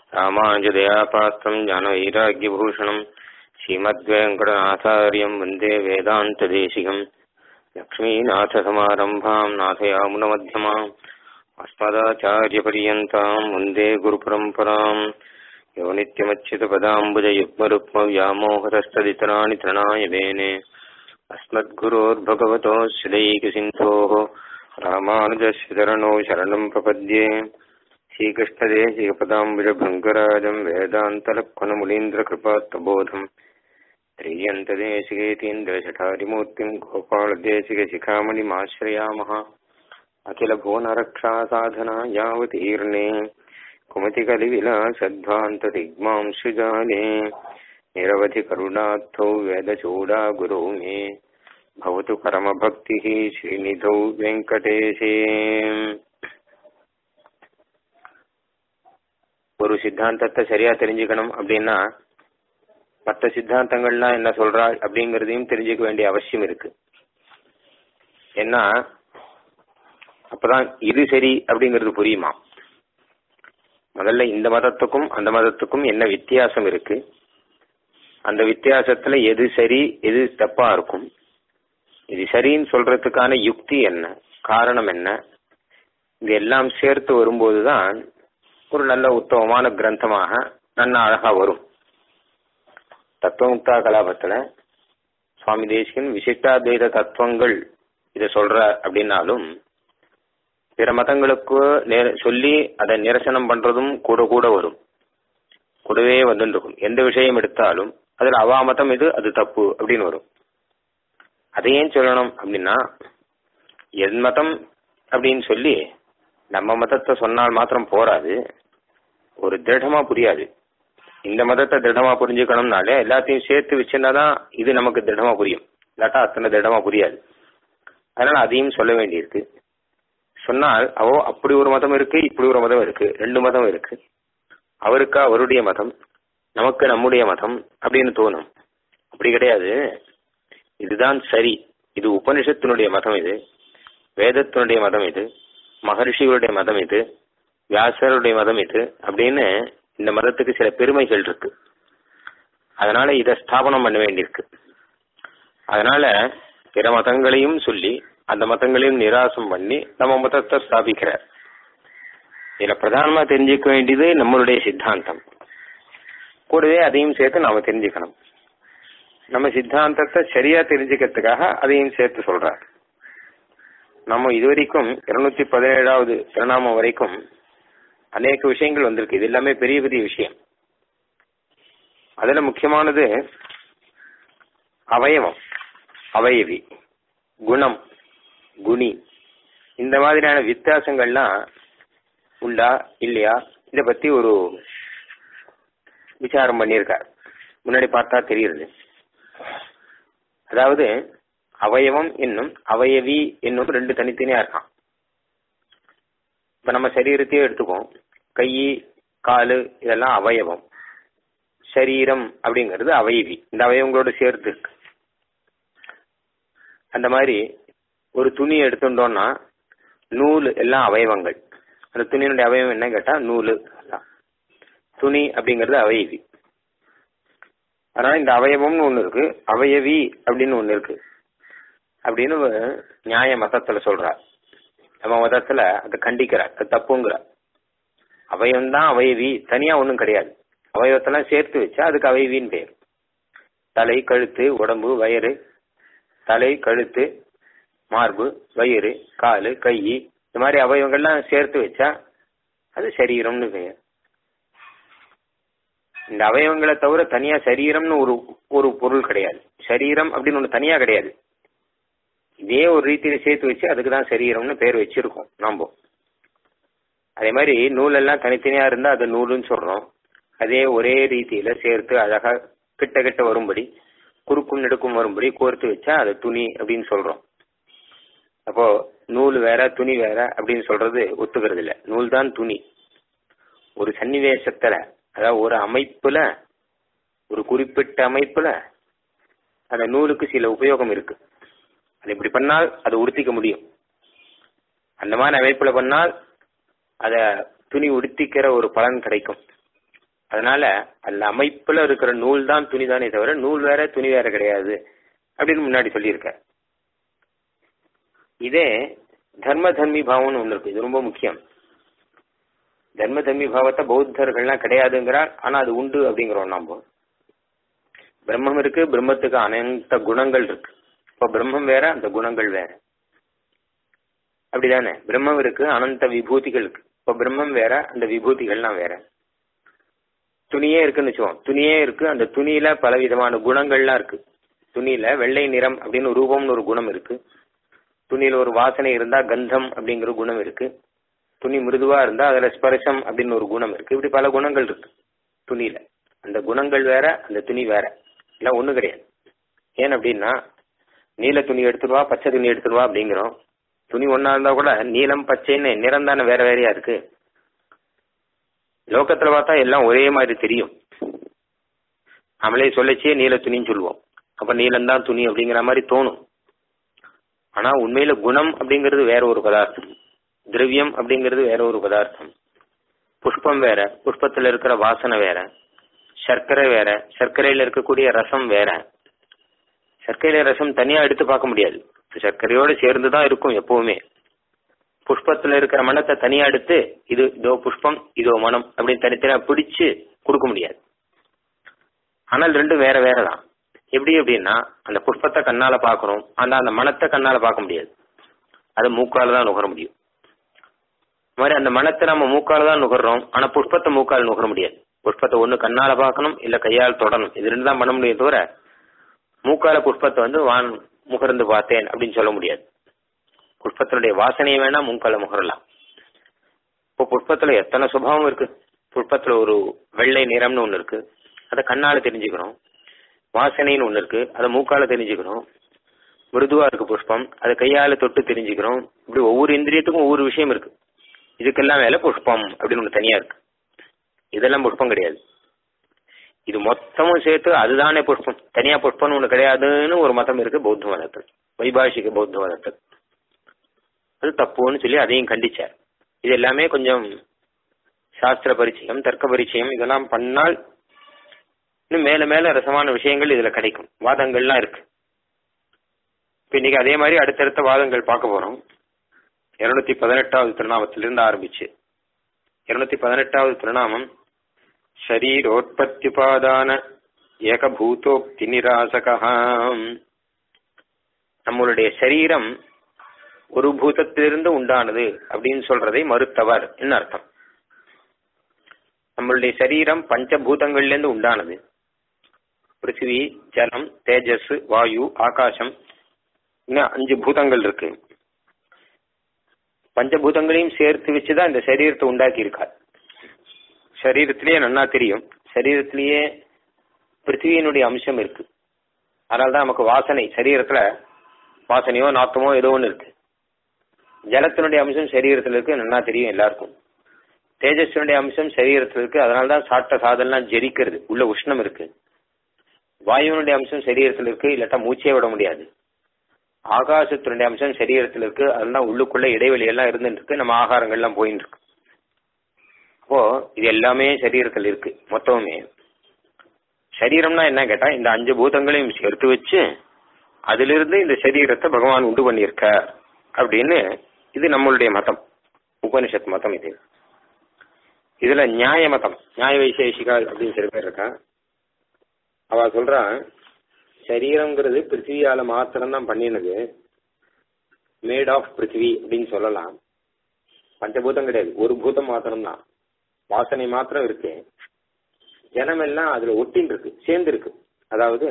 ராமானுஜதயாபாத்திரம் ஞானவைராக்கியபூஷணம் ஸ்ரீமத்வேங்கடநாதாரியம் வந்தே வேதாந்ததேசிகம் லக்ஷ்மீநாथसमारम्भाम् नाथयामुनमध्यमाम् अस्मदाचार्यपर्यन्ताम् वन्दे गुरुपरम्पराम् यो नित्यमच्युतपदाम्बुजयुग्मरुक्मव्यामोहतस्तदितराणि तृणाय मेने अस्मद्गुरोर्भगवतोऽस्य दैकसिन्धोः रामानुजश्रितरणो शरणम् प्रपद्ये श्रीकृष्णदेशिकपदाम्बुजभङ्गराजम् वेदान्तलक्ष्मणमुनीन्द्रकृपात्तबोधम् त्रियन्तदेशिकेतीन्द्रशठारिमूर्तिम् गोपालदेशिकशिखामणिमाश्रयामः अखिलभुवनरक्षासाधना यावतीर्णे कुमतिकलिविलासध्वान्तदिग्मां सृजाने निरवधिकरुणार्थौ वेदचूडा गुरौ मे भवतु परमभक्तिः श्रीनिधौ வெங்கடேஷே ஒரு சித்தாந்தத்தை சரியா தெரிஞ்சுக்கணும் அப்படின்னா மற்ற சித்தாந்தங்கள்லாம் என்ன சொல்றாள் அப்படிங்கறதையும் தெரிஞ்சுக்க வேண்டிய அவசியம் இருக்கு ஏன்னா அப்பதான் இது சரி அப்படிங்கிறது புரியுமா முதல்ல இந்த மதத்துக்கும் அந்த மதத்துக்கும் என்ன வித்தியாசம் இருக்கு அந்த வித்தியாசத்துல எது சரி எது தப்பா இருக்கும் இது சரின்னு சொல்றதுக்கான யுக்தி என்ன காரணம் என்ன இது எல்லாம் சேர்த்து வரும்போதுதான் ஒரு நல்ல உத்தமமான கிரந்தமாக நல்ல அழகா வரும் தத்துவமுக்தா கலாபத்துல சுவாமி தேசிகன் விசிஷ்டாத்வைத தத்துவங்கள் இதை சொல்ற அப்படின்னாலும் பிற மதங்களுக்கு சொல்லி அதை நிரசனம் பண்றதும் கூட கூட வரும் கூடவே வந்துருக்கும் எந்த விஷயம் எடுத்தாலும் அதுல அவா மதம் இது அது தப்பு அப்படின்னு வரும் அதை ஏன் சொல்லணும் அப்படின்னா என் மதம் அப்படின்னு சொல்லி நம்ம மதத்தை சொன்னால் மாத்திரம் போராது ஒரு திருடமா புரியாது இந்த மதத்தை திருடமா புரிஞ்சுக்கணும்னாலே எல்லாத்தையும் சேர்த்து வச்சிருந்தாதான் இது நமக்கு திருடமா புரியும் இல்லாட்டா அத்தனை திருடமா புரியாது அதனால அதையும் சொல்ல வேண்டியிருக்கு சொன்னால் அவோ அப்படி ஒரு மதம் இருக்கு இப்படி ஒரு மதம் இருக்கு ரெண்டு மதம் இருக்கு அவருக்கு அவருடைய மதம் நமக்கு நம்முடைய மதம் அப்படின்னு தோணும் அப்படி கிடையாது இதுதான் சரி இது உபனிஷத்தினுடைய மதம் இது வேதத்தினுடைய மதம் இது மகர்ஷிகளுடைய மதம் இது வியாசருடைய மதம் இது அப்படின்னு இந்த மதத்துக்கு சில பெருமைகள் இருக்கு அதனால இதை ஸ்தாபனம் பண்ண வேண்டியிருக்கு அதனால பிற மதங்களையும் சொல்லி அந்த மதங்களையும் நிராசம் பண்ணி நம்ம மதத்தை ஸ்தாபிக்கிறார் இதுல பிரதானமா தெரிஞ்சுக்க வேண்டியது நம்மளுடைய சித்தாந்தம் கூடவே அதையும் சேர்த்து நாம தெரிஞ்சுக்கணும் நம்ம சித்தாந்தத்தை சரியா தெரிஞ்சுக்கிறதுக்காக அதையும் சேர்த்து சொல்றார் நம்ம இதுவரைக்கும் இருநூத்தி பதினேழாவது திருநாமம் வரைக்கும் அநேக விஷயங்கள் வந்திருக்கு இது எல்லாமே பெரிய பெரிய விஷயம் அதுல முக்கியமானது அவயவம் அவயவி குணம் குணி இந்த மாதிரியான வித்தியாசங்கள்லாம் உண்டா இல்லையா இதை பத்தி ஒரு விசாரம் பண்ணியிருக்கார் முன்னாடி பார்த்தா தெரியுது அதாவது அவயவம் என்னும் அவயவி என்னும் ரெண்டு தனித்தனியா இருக்கான் இப்ப நம்ம சரீரத்தையே எடுத்துக்கோம் கை காலு இதெல்லாம் அவயவம் சரீரம் அப்படிங்கிறது அவயவி இந்த அவயவங்களோட சேர்த்து இருக்கு அந்த மாதிரி ஒரு துணி எடுத்துட்டோம்னா நூல் எல்லாம் அவயவங்கள் அந்த துணியினுடைய அவயவம் என்ன கேட்டா நூலு துணி அப்படிங்கிறது அவயவி அதனால இந்த அவயவம்னு ஒண்ணு இருக்கு அவயவி அப்படின்னு ஒண்ணு இருக்கு அப்படின்னு நியாய மதத்துல சொல்றார் நம்ம மதத்துல அதை கண்டிக்கிறார் அது தப்புங்கிறார் அவயம் தான் அவயவி தனியா ஒன்றும் கிடையாது அவயவத்தெல்லாம் சேர்த்து வச்சா அதுக்கு அவயவின்னு பேர் தலை கழுத்து உடம்பு வயிறு தலை கழுத்து மார்பு வயிறு காலு கை இந்த மாதிரி அவயவங்கள்லாம் சேர்த்து வச்சா அது சரீரம்னு பெயர் இந்த அவயவங்களை தவிர தனியா சரீரம்னு ஒரு ஒரு பொருள் கிடையாது சரீரம் அப்படின்னு ஒன்று தனியா கிடையாது இதே ஒரு ரீதியில சேர்த்து வச்சு அதுக்கு தான் சரீரம்னு பேர் வச்சிருக்கோம் நாம அதே மாதிரி நூலெல்லாம் தனித்தனியா இருந்தா அது நூலுன்னு சொல்றோம் அதே ஒரே ரீதியில சேர்த்து அழகா கிட்ட கிட்ட வரும்படி குறுக்கும் நெடுக்கும் வரும்படி கோர்த்து வச்சா அது துணி அப்படின்னு சொல்றோம் அப்போ நூல் வேற துணி வேற அப்படின்னு சொல்றது ஒத்துக்கிறது இல்ல நூல் தான் துணி ஒரு சன்னிவேசத்துல அதாவது ஒரு அமைப்புல ஒரு குறிப்பிட்ட அமைப்புல அந்த நூலுக்கு சில உபயோகம் இருக்கு அது இப்படி பண்ணால் அதை உடுத்திக்க முடியும் அந்த மாதிரி அமைப்புல பண்ணால் அத துணி உடுத்திக்கிற ஒரு பலன் கிடைக்கும் அதனால அந்த அமைப்புல இருக்கிற நூல் தான் துணி தானே தவிர நூல் வேற துணி வேற கிடையாது அப்படின்னு முன்னாடி சொல்லியிருக்க இதே தர்ம தர்மி பாவம்னு ஒன்று இருக்கு இது ரொம்ப முக்கியம் தர்ம தர்மி பாவத்தை பௌத்தர்கள்லாம் கிடையாதுங்கிறார் ஆனா அது உண்டு அப்படிங்கிறோம் நாம பிரம்மம் இருக்கு பிரம்மத்துக்கு அனந்த குணங்கள் இருக்கு இப்ப பிரம்மம் வேற அந்த குணங்கள் வேற அப்படிதானே பிரம்மம் இருக்கு அனந்த விபூதிகள் இருக்கு இப்ப பிரம்மம் வேற அந்த விபூதிகள்லாம் வேற துணியே இருக்குன்னு வச்சுக்கோம் துணியே இருக்கு அந்த துணியில பல விதமான குணங்கள்லாம் இருக்கு துணியில வெள்ளை நிறம் அப்படின்னு ரூபம்னு ஒரு குணம் இருக்கு துணியில ஒரு வாசனை இருந்தா கந்தம் அப்படிங்கிற குணம் இருக்கு துணி மிருதுவா இருந்தா அதுல ஸ்பர்சம் அப்படின்னு ஒரு குணம் இருக்கு இப்படி பல குணங்கள் இருக்கு துணியில அந்த குணங்கள் வேற அந்த துணி வேற எல்லாம் ஒண்ணு கிடையாது ஏன் அப்படின்னா நீல துணி எடுத்துருவா பச்சை துணி எடுத்துருவா அப்படிங்கிறோம் துணி ஒன்னா இருந்தா கூட நீலம் பச்சைன்னு நிறம் தானே வேற வேறையா இருக்கு லோகத்துல பார்த்தா எல்லாம் ஒரே மாதிரி தெரியும் நம்மளே சொல்லச்சே நீல துணின்னு சொல்லுவோம் அப்ப நீலம் தான் துணி அப்படிங்கிற மாதிரி தோணும் ஆனா உண்மையில குணம் அப்படிங்கிறது வேற ஒரு பதார்த்தம் திரவியம் அப்படிங்கிறது வேற ஒரு பதார்த்தம் புஷ்பம் வேற புஷ்பத்துல இருக்கிற வாசனை வேற சர்க்கரை வேற சர்க்கரையில இருக்கக்கூடிய ரசம் வேற சர்க்கரையில ரசம் தனியா எடுத்து பார்க்க முடியாது சர்க்கரையோட சேர்ந்து தான் இருக்கும் எப்பவுமே புஷ்பத்துல இருக்கிற மனத்தை தனியா எடுத்து இது இதோ புஷ்பம் இதோ மனம் அப்படின்னு தனித்தனியா பிடிச்சு கொடுக்க முடியாது ஆனால் ரெண்டும் வேற வேற தான் எப்படி அப்படின்னா அந்த புஷ்பத்தை கண்ணால பாக்குறோம் ஆனா அந்த மனத்தை கண்ணால பார்க்க முடியாது அது மூக்கால தான் நுகர முடியும் இந்த மாதிரி அந்த மனத்தை நம்ம மூக்கால தான் நுகர்றோம் ஆனா புஷ்பத்தை மூக்கால நுகர முடியாது புஷ்பத்தை ஒண்ணு கண்ணால பார்க்கணும் இல்ல கையால் தொடணும் இது ரெண்டு தான் பண்ண முடியும் தவிர மூக்கால புஷ்பத்தை வந்து வான் முகர்ந்து பார்த்தேன் அப்படின்னு சொல்ல முடியாது புஷ்பத்தினுடைய வாசனையை வேணா மூக்கால முகரலாம் இப்போ புஷ்பத்துல எத்தனை சுபாவம் இருக்கு புஷ்பத்துல ஒரு வெள்ளை நிறம்னு ஒண்ணு இருக்கு அதை கண்ணால தெரிஞ்சுக்கிறோம் வாசனைன்னு ஒண்ணு இருக்கு அதை மூக்கால தெரிஞ்சுக்கிறோம் மிருதுவா இருக்கு புஷ்பம் அதை கையால தொட்டு தெரிஞ்சுக்கிறோம் இப்படி ஒவ்வொரு இந்திரியத்துக்கும் ஒவ்வொரு விஷயம் இருக்கு இதுக்கெல்லாம் மேல புஷ்பம் அப்படின்னு ஒண்ணு தனியா இருக்கு இதெல்லாம் புஷ்பம் கிடையாது இது மொத்தமும் சேர்த்து அதுதானே புஷ்பம் தனியா புஷ்பம்னு ஒண்ணு கிடையாதுன்னு ஒரு மதம் இருக்கு பௌத்த மதத்தில் வைபாஷிக பௌத்த மதத்தில் அது தப்புன்னு சொல்லி அதையும் கண்டிச்சார் இது எல்லாமே கொஞ்சம் சாஸ்திர பரிச்சயம் தர்க்க பரிச்சயம் இதெல்லாம் பண்ணால் இன்னும் மேல மேல ரசமான விஷயங்கள் இதுல கிடைக்கும் வாதங்கள்லாம் இருக்கு இப்ப இன்னைக்கு அதே மாதிரி அடுத்தடுத்த வாதங்கள் பார்க்க போறோம் இருநூத்தி பதினெட்டாவது திருநாமத்திலிருந்து ஆரம்பிச்சு இருநூத்தி பதினெட்டாவது திருநாமம் ஷரீரோத்பத்திபாதான ஏகபூதோக்தி நிராசகா நம்மளுடைய சரீரம் ஒரு பூதத்திலிருந்து உண்டானது அப்படின்னு சொல்றதை மறுத்தவர் என்ன அர்த்தம் நம்மளுடைய சரீரம் பஞ்சபூதங்கள்ல இருந்து உண்டானது பிருத்திவி ஜலம் தேஜஸ் வாயு ஆகாசம் இன்னும் அஞ்சு பூதங்கள் இருக்கு பஞ்சபூதங்களையும் சேர்த்து வச்சுதான் இந்த சரீரத்தை உண்டாக்கி இருக்கார் சரீரத்திலேயே நன்னா தெரியும் சரீரத்திலேயே பிருத்திவியினுடைய அம்சம் இருக்கு அதனால்தான் நமக்கு வாசனை சரீரத்துல வாசனையோ நாத்தமோ ஏதோ ஒன்று இருக்கு ஜலத்தினுடைய அம்சம் சரீரத்தில் இருக்கு நன்னா தெரியும் எல்லாருக்கும் தேஜஸ்வனுடைய அம்சம் சரீரத்தில் இருக்கு அதனால்தான் சாப்பிட்ட சாதம்லாம் ஜெரிக்கிறது உள்ள உஷ்ணம் இருக்கு வாயுனுடைய அம்சம் சரீரத்தில் இருக்கு இல்லாட்டா மூச்சே விட முடியாது ஆகாசத்தினுடைய அம்சம் சரீரத்தில் இருக்கு அதெல்லாம் உள்ளுக்குள்ள இடைவெளி எல்லாம் இருந்துட்டு இருக்கு நம்ம ஆகாரங்கள்லாம் போயின்னு இருக்கு அப்போ இது எல்லாமே சரீரத்தில் இருக்கு மொத்தமுமே சரீரம்னா என்ன கேட்டா இந்த அஞ்சு பூதங்களையும் சேர்த்து வச்சு அதிலிருந்து இந்த சரீரத்தை பகவான் உண்டு பண்ணியிருக்க அப்படின்னு இது நம்மளுடைய மதம் உபனிஷத் மதம் இது இதுல நியாய மதம் நியாய வைசேஷிகால் அப்படின்னு சில பேர் இருக்கா அவ சொல்றான் சரீரம்ங்கிறது பிருத்திவியால மாத்திரம்தான் பண்ணினது மேட் ஆஃப் பிருத்திவி அப்படின்னு சொல்லலாம் பஞ்சபூதம் கிடையாது ஒரு பூதம் மாத்திரம்தான் வாசனை மாத்திரம் இருக்கு ஜனம் எல்லாம் அதுல ஒட்டின்னு இருக்கு சேர்ந்து இருக்கு அதாவது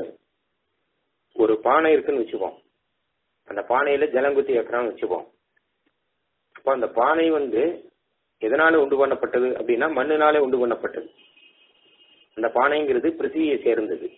ஒரு பானை இருக்குன்னு வச்சுப்போம் அந்த பானையில ஜலங்குத்தி வைக்கிறான்னு வச்சுப்போம் அப்போ அந்த பானை வந்து எதனால உண்டு பண்ணப்பட்டது அப்படின்னா மண்ணுனாலே உண்டு பண்ணப்பட்டது அந்த பானைங்கிறது பிருத்திவியை சேர்ந்தது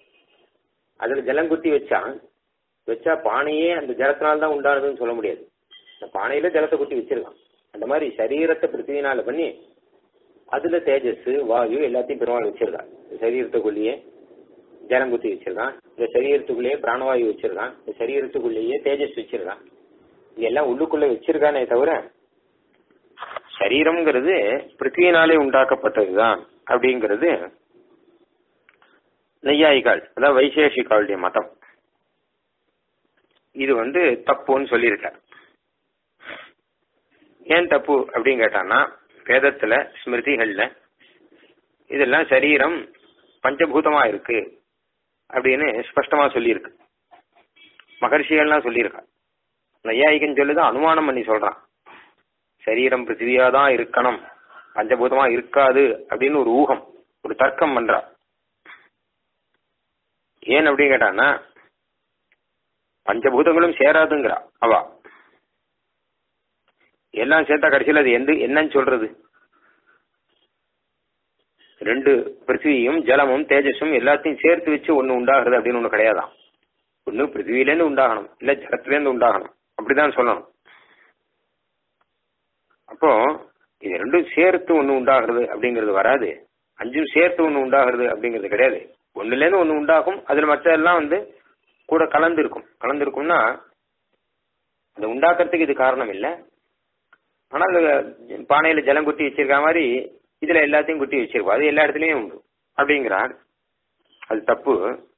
அதுல ஜலங்குத்தி வச்சா வச்சா பானையே அந்த ஜலத்தினால தான் உண்டானதுன்னு சொல்ல முடியாது அந்த பானையில ஜலத்தை குத்தி வச்சிருக்கான் அந்த மாதிரி சரீரத்தை பிருத்திவினால பண்ணி அதுல தேஜஸ் வாயு எல்லாத்தையும் பெருமாள் வச்சிருக்கான் சரீரத்துக்குள்ளேயே ஜலம் குத்தி வச்சிருக்கான் இந்த சரீரத்துக்குள்ளேயே பிராணவாயு வச்சிருக்கான் இந்த சரீரத்துக்குள்ளேயே தேஜஸ் வச்சிருக்கான் இது எல்லாம் உள்ளுக்குள்ள வச்சிருக்கானே தவிர சரீரம்ங்கிறது பிருத்திவினாலே உண்டாக்கப்பட்டதுதான் அப்படிங்கிறது நெய்யாயிகால் அதாவது வைசேஷிகாளுடைய மதம் இது வந்து தப்புன்னு சொல்லியிருக்கார் ஏன் தப்பு அப்படின்னு கேட்டான்னா வேதத்துல ஸ்மிருதிகள்ல இதெல்லாம் சரீரம் பஞ்சபூதமா இருக்கு அப்படின்னு ஸ்பஷ்டமா சொல்லியிருக்கு மகர்ஷிகள்லாம் சொல்லியிருக்கா நையாயிகன் சொல்லுது அனுமானம் பண்ணி சொல்றான் சரீரம் பிருத்திவியா தான் இருக்கணும் பஞ்சபூதமா இருக்காது அப்படின்னு ஒரு ஊகம் ஒரு தர்க்கம் பண்றா ஏன் அப்படின்னு கேட்டான்னா பஞ்சபூதங்களும் சேராதுங்கிறா அவா எல்லாம் சேர்த்தா கடைசியில் அது எந்த என்னன்னு சொல்றது ரெண்டு பிருத்திவியும் ஜலமும் தேஜஸும் எல்லாத்தையும் சேர்த்து வச்சு ஒண்ணு உண்டாகிறது அப்படின்னு ஒண்ணு கிடையாதான் ஒண்ணு பிருத்திவிலேருந்து உண்டாகணும் இல்ல ஜலத்திலேருந்து உண்டாகணும் அப்படிதான் சொல்லணும் அப்போ இது ரெண்டும் சேர்த்து ஒண்ணு உண்டாகிறது அப்படிங்கிறது வராது அஞ்சும் சேர்த்து ஒண்ணு உண்டாகிறது அப்படிங்கிறது கிடையாது ஒண்ணுல இருந்து ஒண்ணு உண்டாகும் அதுல மற்ற எல்லாம் வந்து கூட கலந்து இருக்கும் கலந்து இருக்கும்னா அதை உண்டாக்குறதுக்கு இது காரணம் இல்லை ஆனால் பானையில ஜலம் குட்டி வச்சிருக்க மாதிரி இதுல எல்லாத்தையும் குட்டி வச்சிருப்போம் அது எல்லா இடத்துலயும் உண்டு அப்படிங்கிறார் அது தப்பு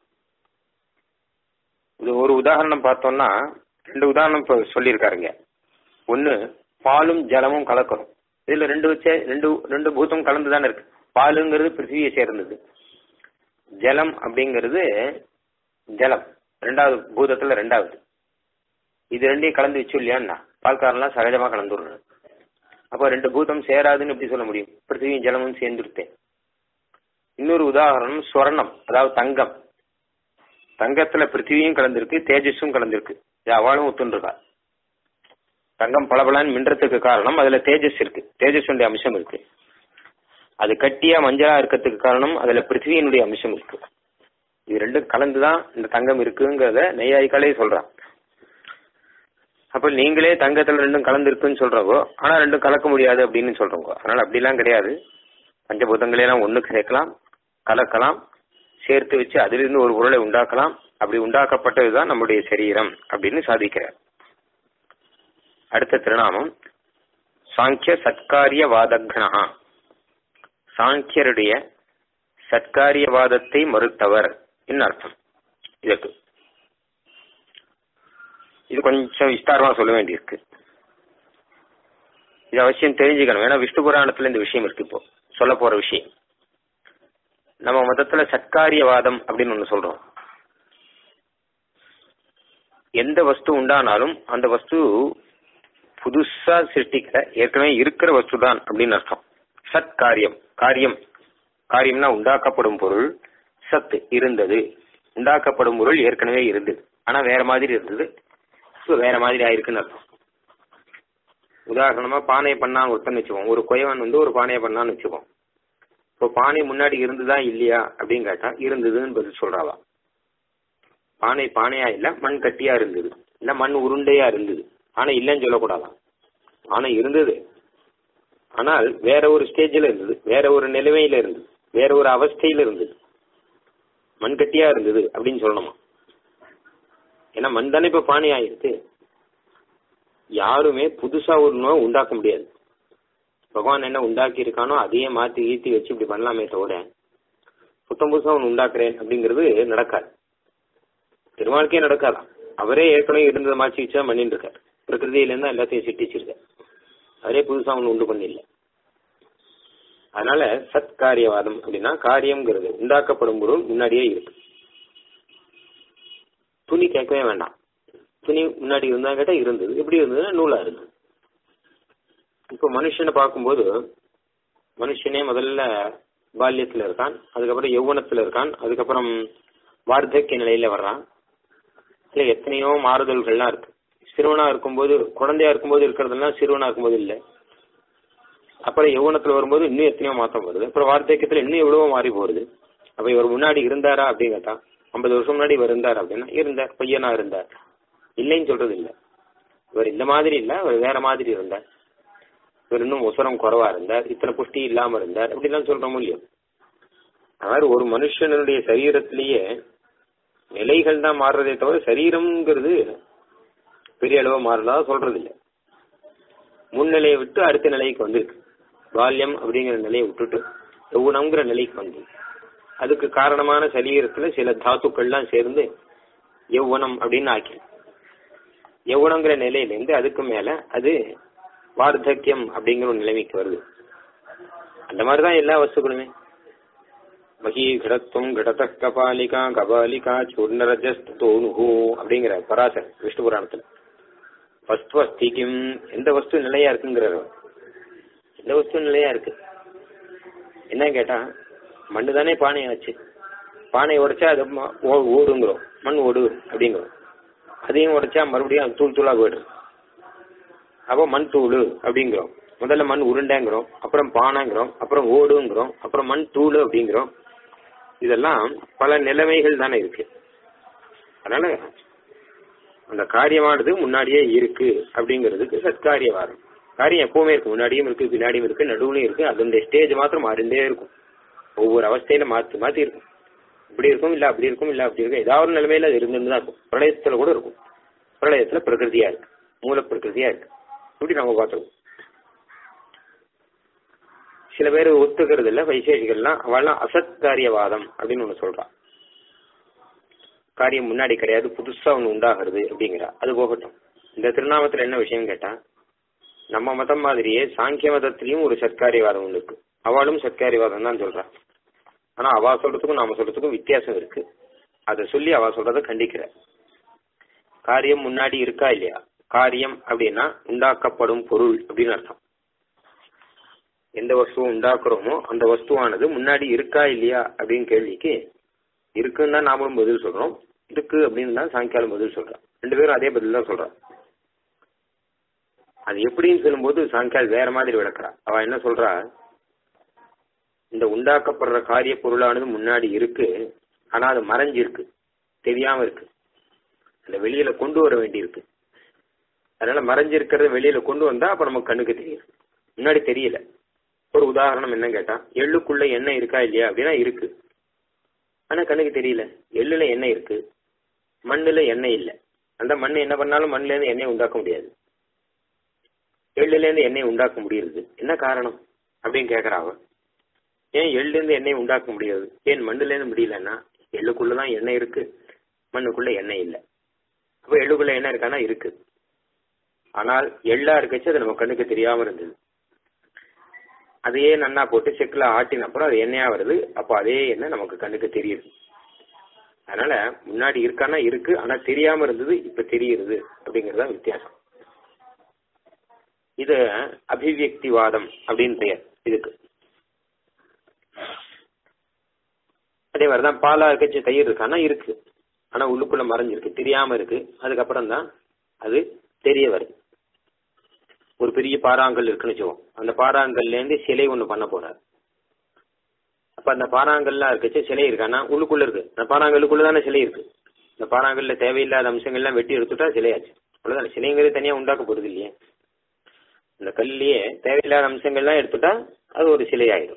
இது ஒரு உதாரணம் பார்த்தோம்னா ரெண்டு உதாரணம் இப்போ சொல்லியிருக்காருங்க ஒன்னு பாலும் ஜலமும் கலக்கணும் இதுல ரெண்டு வச்ச ரெண்டு ரெண்டு பூதம் கலந்து தானே இருக்கு பாலுங்கிறது பிருத்திவியை சேர்ந்தது ஜலம் அப்படிங்கிறது ஜலம் ரெண்டாவது பூதத்துல ரெண்டாவது இது ரெண்டையும் கலந்து வச்சு இல்லையான்னா பால்காரெல்லாம் சகஜமா கலந்து விடுறது அப்போ ரெண்டு பூதம் சேராதுன்னு எப்படி சொல்ல முடியும் பிருத்திவியும் ஜலமும் சேர்ந்துருத்தேன் இன்னொரு உதாரணம் ஸ்வர்ணம் அதாவது தங்கம் தங்கத்துல பிருத்திவியும் கலந்திருக்கு தேஜஸும் கலந்திருக்கு இது அவளும் ஒத்துருக்கா தங்கம் பளபளன்னு மின்றதுக்கு காரணம் அதுல தேஜஸ் இருக்கு தேஜஸுடைய அம்சம் இருக்கு அது கட்டியா மஞ்சளா இருக்கிறதுக்கு காரணம் அதுல பிருத்திவியினுடைய அம்சம் இருக்கு இது ரெண்டும் கலந்துதான் இந்த தங்கம் இருக்குங்கிறத நெய்யாய்க்காலே சொல்றான் அப்ப நீங்களே தங்கத்துல ரெண்டும் கலந்து இருக்குன்னு சொல்றவோ ஆனா ரெண்டும் கலக்க முடியாது அப்படின்னு சொல்றவங்க அதனால அப்படிலாம் கிடையாது பஞ்சபூதங்களையெல்லாம் ஒண்ணுக்கு சேர்க்கலாம் கலக்கலாம் சேர்த்து வச்சு அதிலிருந்து ஒரு பொருளை உண்டாக்கலாம் அப்படி உண்டாக்கப்பட்டதுதான் நம்முடைய சரீரம் அப்படின்னு சாதிக்கிறார் அடுத்த திருநாமம் சாங்கிய சத்காரிய வாதக்னா சாங்கியருடைய சத்காரியவாதத்தை மறுத்தவர் என்ன அர்த்தம் இதற்கு இது கொஞ்சம் விஸ்தாரமா சொல்ல வேண்டியிருக்கு இது அவசியம் தெரிஞ்சுக்கணும் ஏன்னா விஷ்ணு புராணத்துல இந்த விஷயம் இருக்கு இப்போ சொல்ல போற விஷயம் நம்ம மதத்துல சத்காரியவாதம் அப்படின்னு ஒண்ணு சொல்றோம் எந்த வஸ்து உண்டானாலும் அந்த வஸ்து புதுசா சிருஷ்டிக்கிற ஏற்கனவே இருக்கிற வஸ்து தான் அப்படின்னு அர்த்தம் சத் காரியம் காரியம் காரியம்னா உண்டாக்கப்படும் பொருள் சத்து இருந்தது உண்டாக்கப்படும் பொருள் ஏற்கனவே இருந்தது ஆனா வேற மாதிரி இருந்தது இப்போ வேற மாதிரி ஆயிருக்குன்னு அர்த்தம் உதாரணமா பானை பண்ணான்னு ஒருத்தன் வச்சுப்போம் ஒரு கொயவன் வந்து ஒரு பானையை பண்ணான்னு வச்சுப்போம் இப்போ பானை முன்னாடி இருந்துதா இல்லையா அப்படின்னு கேட்டா இருந்ததுன்னு பதில் சொல்றாவா பானை பானையா இல்ல மண் கட்டியா இருந்தது இல்ல மண் உருண்டையா இருந்தது ஆனா இல்லைன்னு சொல்லக்கூடாதான் ஆனா இருந்தது ஆனால் வேற ஒரு ஸ்டேஜில் இருந்தது வேற ஒரு நிலைமையில இருந்தது வேற ஒரு அவஸ்தையில இருந்தது மண் கட்டியா இருந்தது அப்படின்னு சொல்லணுமா ஏன்னா மண் தானே இப்ப பானை ஆயிருக்கு யாருமே புதுசா ஒரு நோய் உண்டாக்க முடியாது பகவான் என்ன உண்டாக்கி இருக்கானோ அதையே மாத்தி ஈத்தி வச்சு இப்படி பண்ணலாமே தவிர புத்தம் புதுசா ஒன்று உண்டாக்குறேன் அப்படிங்கிறது நடக்காது திருமாலுக்கே நடக்காதான் அவரே ஏற்கனவே இருந்ததை மாற்றி வச்சா பண்ணிட்டு இருக்காரு பிரகிருதியிலேருந்து தான் எல்லாத்தையும் சிட்டிச்சிருக்காரு அவரே புதுசா ஒன்று உண்டு பண்ணில்ல அதனால சத் காரியவாதம் அப்படின்னா காரியம்ங்கிறது உண்டாக்கப்படும் பொருள் முன்னாடியே இருக்கு துணி கேட்கவே வேண்டாம் துணி முன்னாடி இருந்தா கேட்டா இருந்தது எப்படி இருந்ததுன்னா நூலா இருந்தது இப்போ மனுஷனை பார்க்கும்போது மனுஷனே முதல்ல பால்யத்துல இருக்கான் அதுக்கப்புறம் யௌவனத்துல இருக்கான் அதுக்கப்புறம் வார்த்தக்கிய நிலையில வர்றான் இல்ல எத்தனையோ மாறுதல்கள்லாம் இருக்கு சிறுவனா இருக்கும்போது குழந்தையா இருக்கும்போது இருக்கிறதெல்லாம் சிறுவனா இருக்கும்போது இல்லை அப்புறம் யௌவனத்துல வரும்போது இன்னும் எத்தனையோ மாற்றம் வருது அப்புறம் வார்த்தக்கியத்துல இன்னும் எவ்வளவோ மாறி போகுது அப்ப இவர் முன்னாடி இருந்தாரா அப்படின்னு கேட்டா ஐம்பது வருஷம் முன்னாடி இவர் இருந்தார் அப்படின்னா இருந்தார் பையனா இருந்தார் இல்லைன்னு சொல்றது இல்லை இவர் இந்த மாதிரி இல்ல அவர் வேற மாதிரி இருந்தார் இவர் இன்னும் உசரம் குறைவா இருந்தார் இத்தனை புஷ்டி இல்லாம இருந்தார் அப்படிலாம் சொல்றோம் இல்லையோ அதாவது ஒரு மனுஷனுடைய சரீரத்திலேயே நிலைகள் தான் மாறுறதே தவிர சரீரம்ங்கிறது பெரிய அளவு மாறதா சொல்றது இல்லை முன்னிலையை விட்டு அடுத்த நிலைக்கு வந்திருக்கு பால்யம் அப்படிங்கிற நிலையை விட்டுட்டு யௌவனம்ங்கிற நிலைக்கு வந்து அதுக்கு காரணமான சரீரத்துல சில தாத்துக்கள்லாம் சேர்ந்து யௌவனம் அப்படின்னு ஆக்கி யௌவனங்கிற நிலையிலேருந்து அதுக்கு மேல அது வார்த்தக்கியம் அப்படிங்கிற ஒரு நிலைமைக்கு வருது அந்த மாதிரிதான் எல்லா வஸ்துக்களுமே மகி கடத்துவம் கடத கபாலிகா கபாலிகா சூர்ணரஜஸ்தோனுஹு அப்படிங்கிற பராசர் விஷ்ணு புராணத்துல வஸ்து அஸ்திக்கும் எந்த வஸ்து நிலையா இருக்குங்கிறார் அவர். எந்த வஸ்து நிலையா இருக்கு என்ன கேட்டா மண்ணு தானே பானை ஆச்சு பானை உடைச்சா அது ம- ஓ- ஓடுங்கிறோம் மண் ஓடு அப்படிங்கிறோம் அதையும் உடைச்சா மறுபடியும் அது தூள் தூளா போயிடுது அப்போ மண் தூள் அப்படிங்கிறோம் முதல்ல மண் உருண்டைங்கிறோம் அப்புறம் பானைங்கிறோம் அப்புறம் ஓடுங்கிறோம் அப்புறம் மண் தூள் அப்படிங்கிறோம் இதெல்லாம் பல நிலைமைகள் தானே இருக்கு அதனால அந்த காரியமானது முன்னாடியே இருக்கு அப்படிங்கிறதுக்கு சத்காரியவாதம் காரியம் எப்பவுமே இருக்கு முன்னாடியும் இருக்கு பின்னாடியும் இருக்கு நடுவுலையும் இருக்கு அதனுடைய ஸ்டேஜ் மாத்திரம் மாறிண்டே இருக்கும் ஒவ்வொரு அவஸ்தையில மாத்தி மாத்தி இருக்கும் இப்படி இருக்கும் இல்ல அப்படி இருக்கும் இல்ல அப்படி இருக்கும் ஏதாவது ஒரு நிலைமையில அது இருந்துட்டு தான் இருக்கும் பிரளயத்துல கூட இருக்கும் பிரளயத்துல பிரகிருதியா இருக்கு மூல பிரகிருதியா இருக்கு இப்படி நம்ம பார்த்துருவோம் சில பேர் ஒத்துக்கிறது இல்ல வைசேஷிகள்லாம் அவள்லாம் அசத்காரியவாதம் அப்படின்னு ஒண்ணு சொல்றா காரியம் முன்னாடி கிடையாது புதுசா ஒண்ணு உண்டாகிறது அப்படிங்கிறா அது போகட்டும் இந்த திருநாமத்துல என்ன விஷயம் கேட்டா நம்ம மதம் மாதிரியே சாங்கிய மதத்திலயும் ஒரு சத்காரியவாதம் ஒண்ணு இருக்கு அவளும் சத்காரியவாதம் தான் சொல்றா ஆனா அவ சொல்றதுக்கும் நாம சொல்றதுக்கும் வித்தியாசம் இருக்கு அதை சொல்லி அவ சொல்றத கண்டிக்கிற காரியம் முன்னாடி இருக்கா இல்லையா காரியம் அப்படின்னா உண்டாக்கப்படும் பொருள் அப்படின்னு அர்த்தம் எந்த வஸ்துவும் உண்டாக்குறோமோ அந்த வஸ்துவானது முன்னாடி இருக்கா இல்லையா அப்படின்னு கேள்விக்கு இருக்குன்னு தான் நாமளும் பதில் சொல்றோம் இருக்கு அப்படின்னு தான் சாயங்காலம் பதில் சொல்றோம் ரெண்டு பேரும் அதே பதில் தான் சொல்றோம் அது எப்படின்னு சொல்லும்போது சாயங்கால் வேற மாதிரி விளக்குறா அவ என்ன சொல்றா இந்த உண்டாக்கப்படுற காரிய பொருளானது முன்னாடி இருக்கு ஆனா அது மறைஞ்சிருக்கு தெரியாம இருக்கு அந்த வெளியில கொண்டு வர வேண்டியிருக்கு அதனால மறைஞ்சிருக்கிறத வெளியில கொண்டு வந்தா அப்ப நமக்கு கண்ணுக்கு தெரியும் முன்னாடி தெரியல ஒரு உதாரணம் என்ன கேட்டா எள்ளுக்குள்ள எண்ணெய் இருக்கா இல்லையா அப்படின்னா இருக்கு ஆனா கண்ணுக்கு தெரியல எள்ளுல எண்ணெய் இருக்கு மண்ணுல எண்ணெய் இல்ல அந்த மண் என்ன பண்ணாலும் மண்ணுல இருந்து எண்ணெய் உண்டாக்க முடியாது எள்ளுல இருந்து எண்ணெய் உண்டாக்க முடியுது என்ன காரணம் அப்படின்னு கேக்குறா அவ ஏன் எள்ளுல இருந்து எண்ணெய் உண்டாக்க முடியாது ஏன் மண்ணுல இருந்து முடியலன்னா எள்ளுக்குள்ளதான் எண்ணெய் இருக்கு மண்ணுக்குள்ள எண்ணெய் இல்ல அப்ப எள்ளுக்குள்ள எண்ணெய் இருக்கானா இருக்கு ஆனால் எள்ளா இருக்கச்சு அது நம்ம கண்ணுக்கு தெரியாம இருந்தது அதையே நன்னா போட்டு செக்கில் ஆட்டின அப்புறம் அது எண்ணெயா வருது அப்போ அதே எண்ணெய் நமக்கு கண்ணுக்கு தெரியுது அதனால முன்னாடி இருக்கானா இருக்கு ஆனா தெரியாம இருந்தது இப்ப தெரியுது அப்படிங்கறத வித்தியாசம் இது அபிவியக்திவாதம் அப்படின்னு பெயர் இதுக்கு அதே மாதிரிதான் பாலா இருக்கச்சு தயிர் இருக்கானா இருக்கு ஆனா உள்ளுக்குள்ள மறைஞ்சிருக்கு தெரியாம இருக்கு அதுக்கப்புறம் தான் அது தெரிய வருது ஒரு பெரிய பாறாங்கல் இருக்குன்னு வச்சுக்கோம் அந்த பாறாங்கல்ல இருந்து சிலை ஒண்ணு பண்ண போறாரு அப்ப அந்த பாறாங்கல்லாம் இருக்கச்சு சிலை இருக்கானா உள்ளுக்குள்ள இருக்கு அந்த பாறாங்கல்லுக்குள்ள தானே சிலை இருக்கு இந்த பாறாங்கல்ல தேவையில்லாத அம்சங்கள்லாம் வெட்டி எடுத்துட்டா சிலையாச்சு அவ்வளவுதான் சிலைங்கிறது தனியா உண்டாக்க போறது இல்லையே இந்த கல்லையே தேவையில்லாத அம்சங்கள்லாம் எடுத்துட்டா அது ஒரு சிலை ஆயிடும்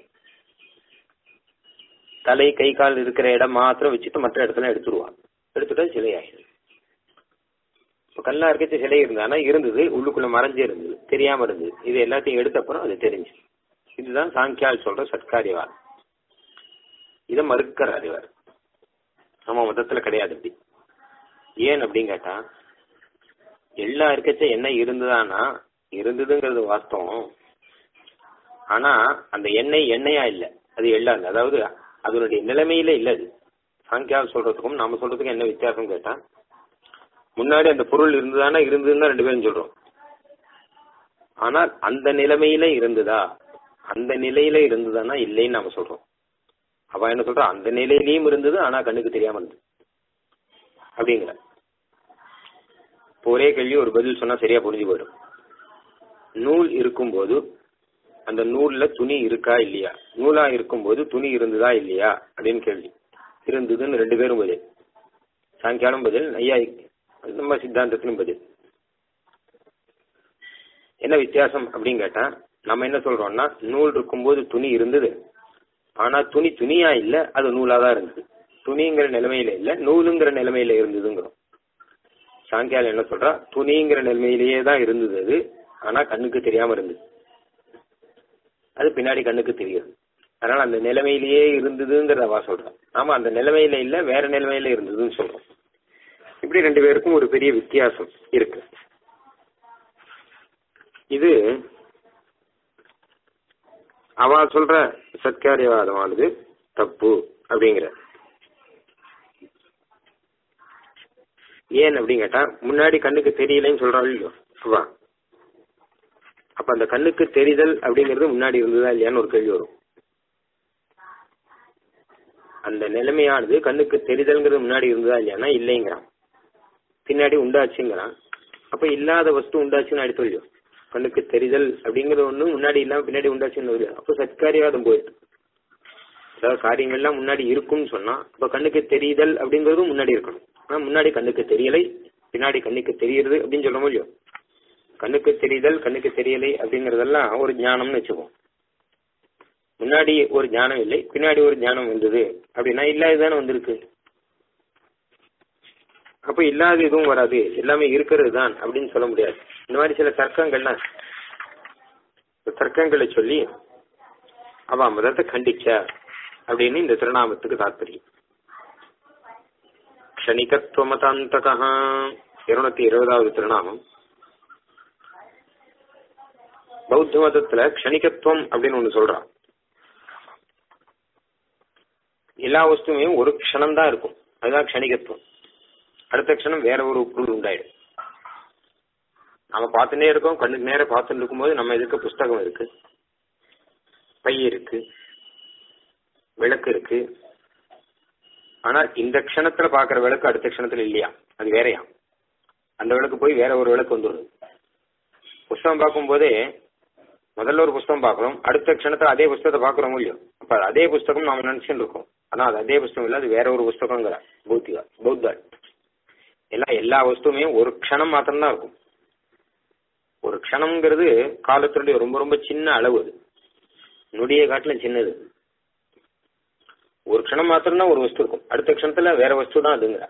தலை கை கால் இருக்கிற இடம் மாத்திரம் வச்சுட்டு மற்ற இடத்துல எடுத்துருவான் எடுத்துட்டா சிலை ஆயிடும் இப்போ கல்லா இருக்கச்சு சிலை இருந்தானா இருந்தது உள்ளுக்குள்ள மறைஞ்சு இருந்தது தெரியாம இருந்தது இது எல்லாத்தையும் எடுத்த அப்புறம் அது தெரிஞ்சு இதுதான் சாங்கியால் சொல்ற சத்காரியவாதம் இதை மறுக்கிறார் இவர் நம்ம மதத்துல கிடையாது அப்படி ஏன் அப்படின்னு கேட்டா எல்லா இருக்கச்ச என்ன இருந்ததானா இருந்ததுங்கிறது வாஸ்தவம் ஆனா அந்த எண்ணெய் எண்ணெயா இல்ல அது எள்ளா இல்ல அதாவது அதனுடைய நிலைமையில இல்ல அது சாங்கியால் சொல்றதுக்கும் நாம சொல்றதுக்கும் என்ன வித்தியாசம் கேட்டா முன்னாடி அந்த பொருள் இருந்ததானா இருந்ததுன்னு ரெண்டு பேரும் சொல்றோம் ஆனால் அந்த நிலைமையில இருந்ததா அந்த நிலையில இருந்ததானா இல்லைன்னு நாம சொல்றோம் அவ என்ன சொல்றா அந்த நிலையிலயும் இருந்தது ஆனா கண்ணுக்கு தெரியாம இருந்தது அப்படிங்கிற இப்போ ஒரே கேள்வி ஒரு பதில் சொன்னா சரியா புரிஞ்சு போயிடும் நூல் இருக்கும்போது அந்த நூல்ல துணி இருக்கா இல்லையா நூலா இருக்கும்போது துணி இருந்ததா இல்லையா அப்படின்னு கேள்வி இருந்ததுன்னு ரெண்டு பேரும் பதில் சாயங்காலம் பதில் ஐயா நம்ம சித்தாந்தத்திலும் பதில் என்ன வித்தியாசம் அப்படின்னு கேட்டா நம்ம என்ன சொல்றோம்னா நூல் இருக்கும்போது துணி இருந்தது ஆனா துணி துணியா இல்ல அது நூலா தான் இருந்தது துணிங்கிற நிலைமையில இல்ல நூலுங்கிற நிலைமையில இருந்ததுங்கிறோம் சாங்கியால் என்ன சொல்றா துணிங்கிற நிலைமையிலேயே தான் இருந்தது அது ஆனா கண்ணுக்கு தெரியாம இருந்தது அது பின்னாடி கண்ணுக்கு தெரியுது அதனால அந்த நிலைமையிலேயே இருந்ததுங்கிறத அவா சொல்றான் ஆமா அந்த நிலைமையில இல்ல வேற நிலைமையில இருந்ததுன்னு சொல்றோம் இப்படி ரெண்டு பேருக்கும் ஒரு பெரிய வித்தியாசம் இருக்கு இது அவ சொல்ற சத்காரியவாதமானது தப்பு அப்படிங்கிற ஏன் அப்படின்னு கேட்டா முன்னாடி கண்ணுக்கு தெரியலன்னு சொல்றாள் இல்லையோ அவா அப்ப அந்த கண்ணுக்கு தெரிதல் அப்படிங்கிறது முன்னாடி இருந்ததா இல்லையான்னு ஒரு கேள்வி வரும் அந்த நிலைமையானது கண்ணுக்கு தெரிதல்ங்கிறது முன்னாடி இருந்ததா இல்லையானா இல்லைங்கிறான் பின்னாடி உண்டாச்சுங்கிறான் அப்ப இல்லாத வஸ்து உண்டாச்சுன்னு அடுத்து இல்லையோ கண்ணுக்கு தெரிதல் அப்படிங்கிறது ஒண்ணு முன்னாடி இல்லாம பின்னாடி உண்டாச்சுன்னு வருது அப்போ சத்காரியவாதம் போயிடுது அதாவது காரியங்கள்லாம் முன்னாடி இருக்கும்னு சொன்னா அப்ப கண்ணுக்கு தெரிதல் அப்படிங்கிறதும் முன்னாடி இருக்கணும் ஆனா முன்னாடி கண்ணுக்கு தெரியலை பின்னாடி கண்ணுக்கு தெரியுது அப்படின்னு சொல்ல முடியும் கண்ணுக்கு தெரிதல் கண்ணுக்கு தெரியலை அப்படிங்கறதெல்லாம் ஒரு ஞானம்னு வச்சுப்போம் முன்னாடி ஒரு ஞானம் இல்லை பின்னாடி ஒரு ஞானம் வந்தது அப்படின்னா இல்லாததானே வந்திருக்கு அப்ப இல்லாத எதுவும் வராது எல்லாமே இருக்கிறது தான் அப்படின்னு சொல்ல முடியாது இந்த மாதிரி சில தர்க்கங்கள்லாம் தர்க்கங்களை சொல்லி அவ மதத்தை கண்டிச்ச அப்படின்னு இந்த திருநாமத்துக்கு தாற்பயம் க்ஷணிகத்துவமதாந்தகா இருநூத்தி இருபதாவது திருநாமம் பௌத்த மதத்துல க்ஷணிகத்துவம் அப்படின்னு ஒண்ணு சொல்றான் எல்லா வஸ்துமே ஒரு க்ஷணம் தான் இருக்கும் அதுதான் க்ஷணிகத்துவம் அடுத்த க்ஷணம் வேற ஒரு பொருள் உண்டாயிடும் நம்ம பார்த்துட்டே இருக்கோம் கண்ணுக்கு நேரம் பார்த்துட்டு இருக்கும்போது நம்ம எதுக்கு புஸ்தகம் இருக்கு பை இருக்கு விளக்கு இருக்கு ஆனா இந்த க்ஷணத்துல பாக்குற விளக்கு அடுத்த க்ஷணத்துல இல்லையா அது வேறையா அந்த விளக்கு போய் வேற ஒரு விளக்கு வந்துடுது புஸ்தகம் பார்க்கும் போதே முதல்ல ஒரு புஸ்தகம் பார்க்கிறோம் அடுத்த க்ஷணத்துல அதே புஸ்தகத்தை பாக்குறோம் இல்லையோ அப்ப அதே புஸ்தகம் நாம நினைச்சுட்டு இருக்கோம் ஆனா அது அதே புஸ்தகம் இல்ல அது வேற ஒரு புஸ்தகங்கிற பௌத்திகா பௌத்தா எல்லாம் எல்லா வஸ்துவுமே ஒரு க்ஷணம் மாத்திரம்தான் இருக்கும் ஒரு க்ஷணம்ங்கிறது காலத்தினுடைய ரொம்ப ரொம்ப சின்ன அளவு அது நொடிய காட்டிலும் சின்னது ஒரு க்ஷணம் மாத்திரம்தான் ஒரு வஸ்து இருக்கும் அடுத்த க்ஷணத்துல வேற வஸ்து தான் அதுங்கிற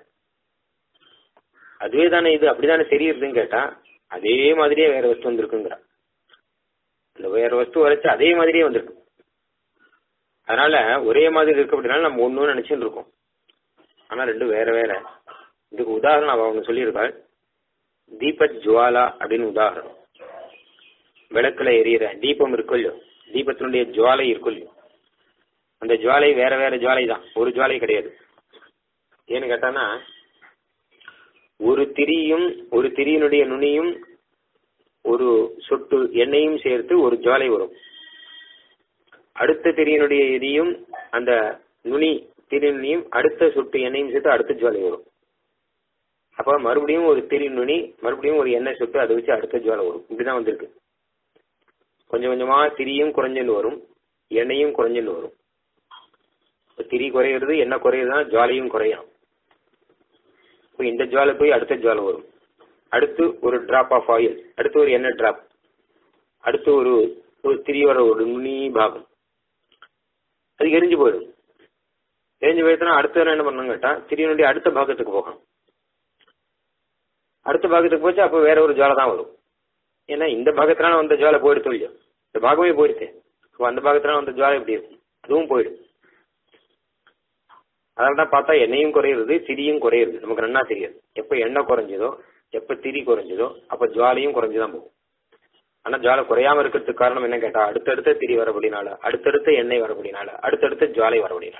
அதுவே தானே இது அப்படிதானே தெரியுதுன்னு கேட்டா அதே மாதிரியே வேற வஸ்து வந்திருக்குங்கிற அந்த வேற வஸ்து வரைச்சு அதே மாதிரியே வந்திருக்கு அதனால ஒரே மாதிரி இருக்கு அப்படின்னால நம்ம ஒண்ணும் நினைச்சுட்டு இருக்கோம் ஆனா ரெண்டும் வேற வேற இதுக்கு உதாரணம் அவ ஒண்ணு சொல்லியிருக்காள் தீப ஜுவாலா அப்படின்னு உதாரணம் விளக்குல எரியற தீபம் இருக்கும் இல்லையோ தீபத்தினுடைய ஜுவாலை இருக்கும் இல்லையோ அந்த ஜுவாலை வேற வேற ஜுவாலை தான் ஒரு ஜுவாலை கிடையாது ஏன்னு கேட்டானா ஒரு திரியும் ஒரு திரியினுடைய நுனியும் ஒரு சொட்டு எண்ணெயும் சேர்த்து ஒரு ஜுவாலை வரும் அடுத்த திரியினுடைய எரியும் அந்த நுனி திரி நுனியும் அடுத்த சொட்டு எண்ணெயும் சேர்த்து அடுத்த ஜுவாலை வரும் அப்ப மறுபடியும் ஒரு திரி நுனி மறுபடியும் ஒரு எண்ணெய் சொட்டு அதை வச்சு அடுத்த ஜுவாலை வரும் இப்படிதான் வந்திருக்கு கொஞ்சம் கொஞ்சமா திரியும் குறைஞ்சுன்னு வரும் எண்ணெயும் குறைஞ்சுன்னு வரும் திரி குறையிறது எண்ணெய் குறையுதுன்னா ஜுவாலையும் குறையும் இப்போ இந்த ஜுவாலை போய் அடுத்த ஜுவாலை வரும் அடுத்து ஒரு டிராப் ஆஃப் ஆயில் அடுத்து ஒரு எண்ணெய் டிராப் அடுத்து ஒரு ஒரு திரியோட ஒரு நுனி பாகம் அது எரிஞ்சு போயிடும் எரிஞ்சு போயிடுச்சுன்னா அடுத்த என்ன பண்ணணும் கேட்டா திரியினுடைய அடுத்த பாகத்துக்கு போகணும் அடுத்த பாகத்துக்கு போச்சு அப்போ வேற ஒரு ஜுவாலை தான் வரும் ஏன்னா இந்த பாகத்தினால வந்த ஜுவாலை போயிடுத்து இல்லையோ இந்த பாகமே போயிடுச்சு அப்போ அந்த பாகத்தினால வந்த ஜுவாலை எப்படி இருக்கும் அதுவும் போயிடும் அதனால தான் பார்த்தா எண்ணெயும் குறையிறது திரியும் குறையிறது நமக்கு நன்னா தெரியாது எப்போ எண்ணெய் குறைஞ்சதோ எப்போ திரி குறைஞ்சதோ அப்போ ஜுவாலையும் குறைஞ்சுதான் போகும் ஆனா ஜுவாலை குறையாம இருக்கிறதுக்கு காரணம் என்ன கேட்டா அடுத்தடுத்த திரி வரபடினால அடுத்தடுத்த எண்ணெய் வரபடினால அடுத்தடுத்த ஜுவாலை வரபடினால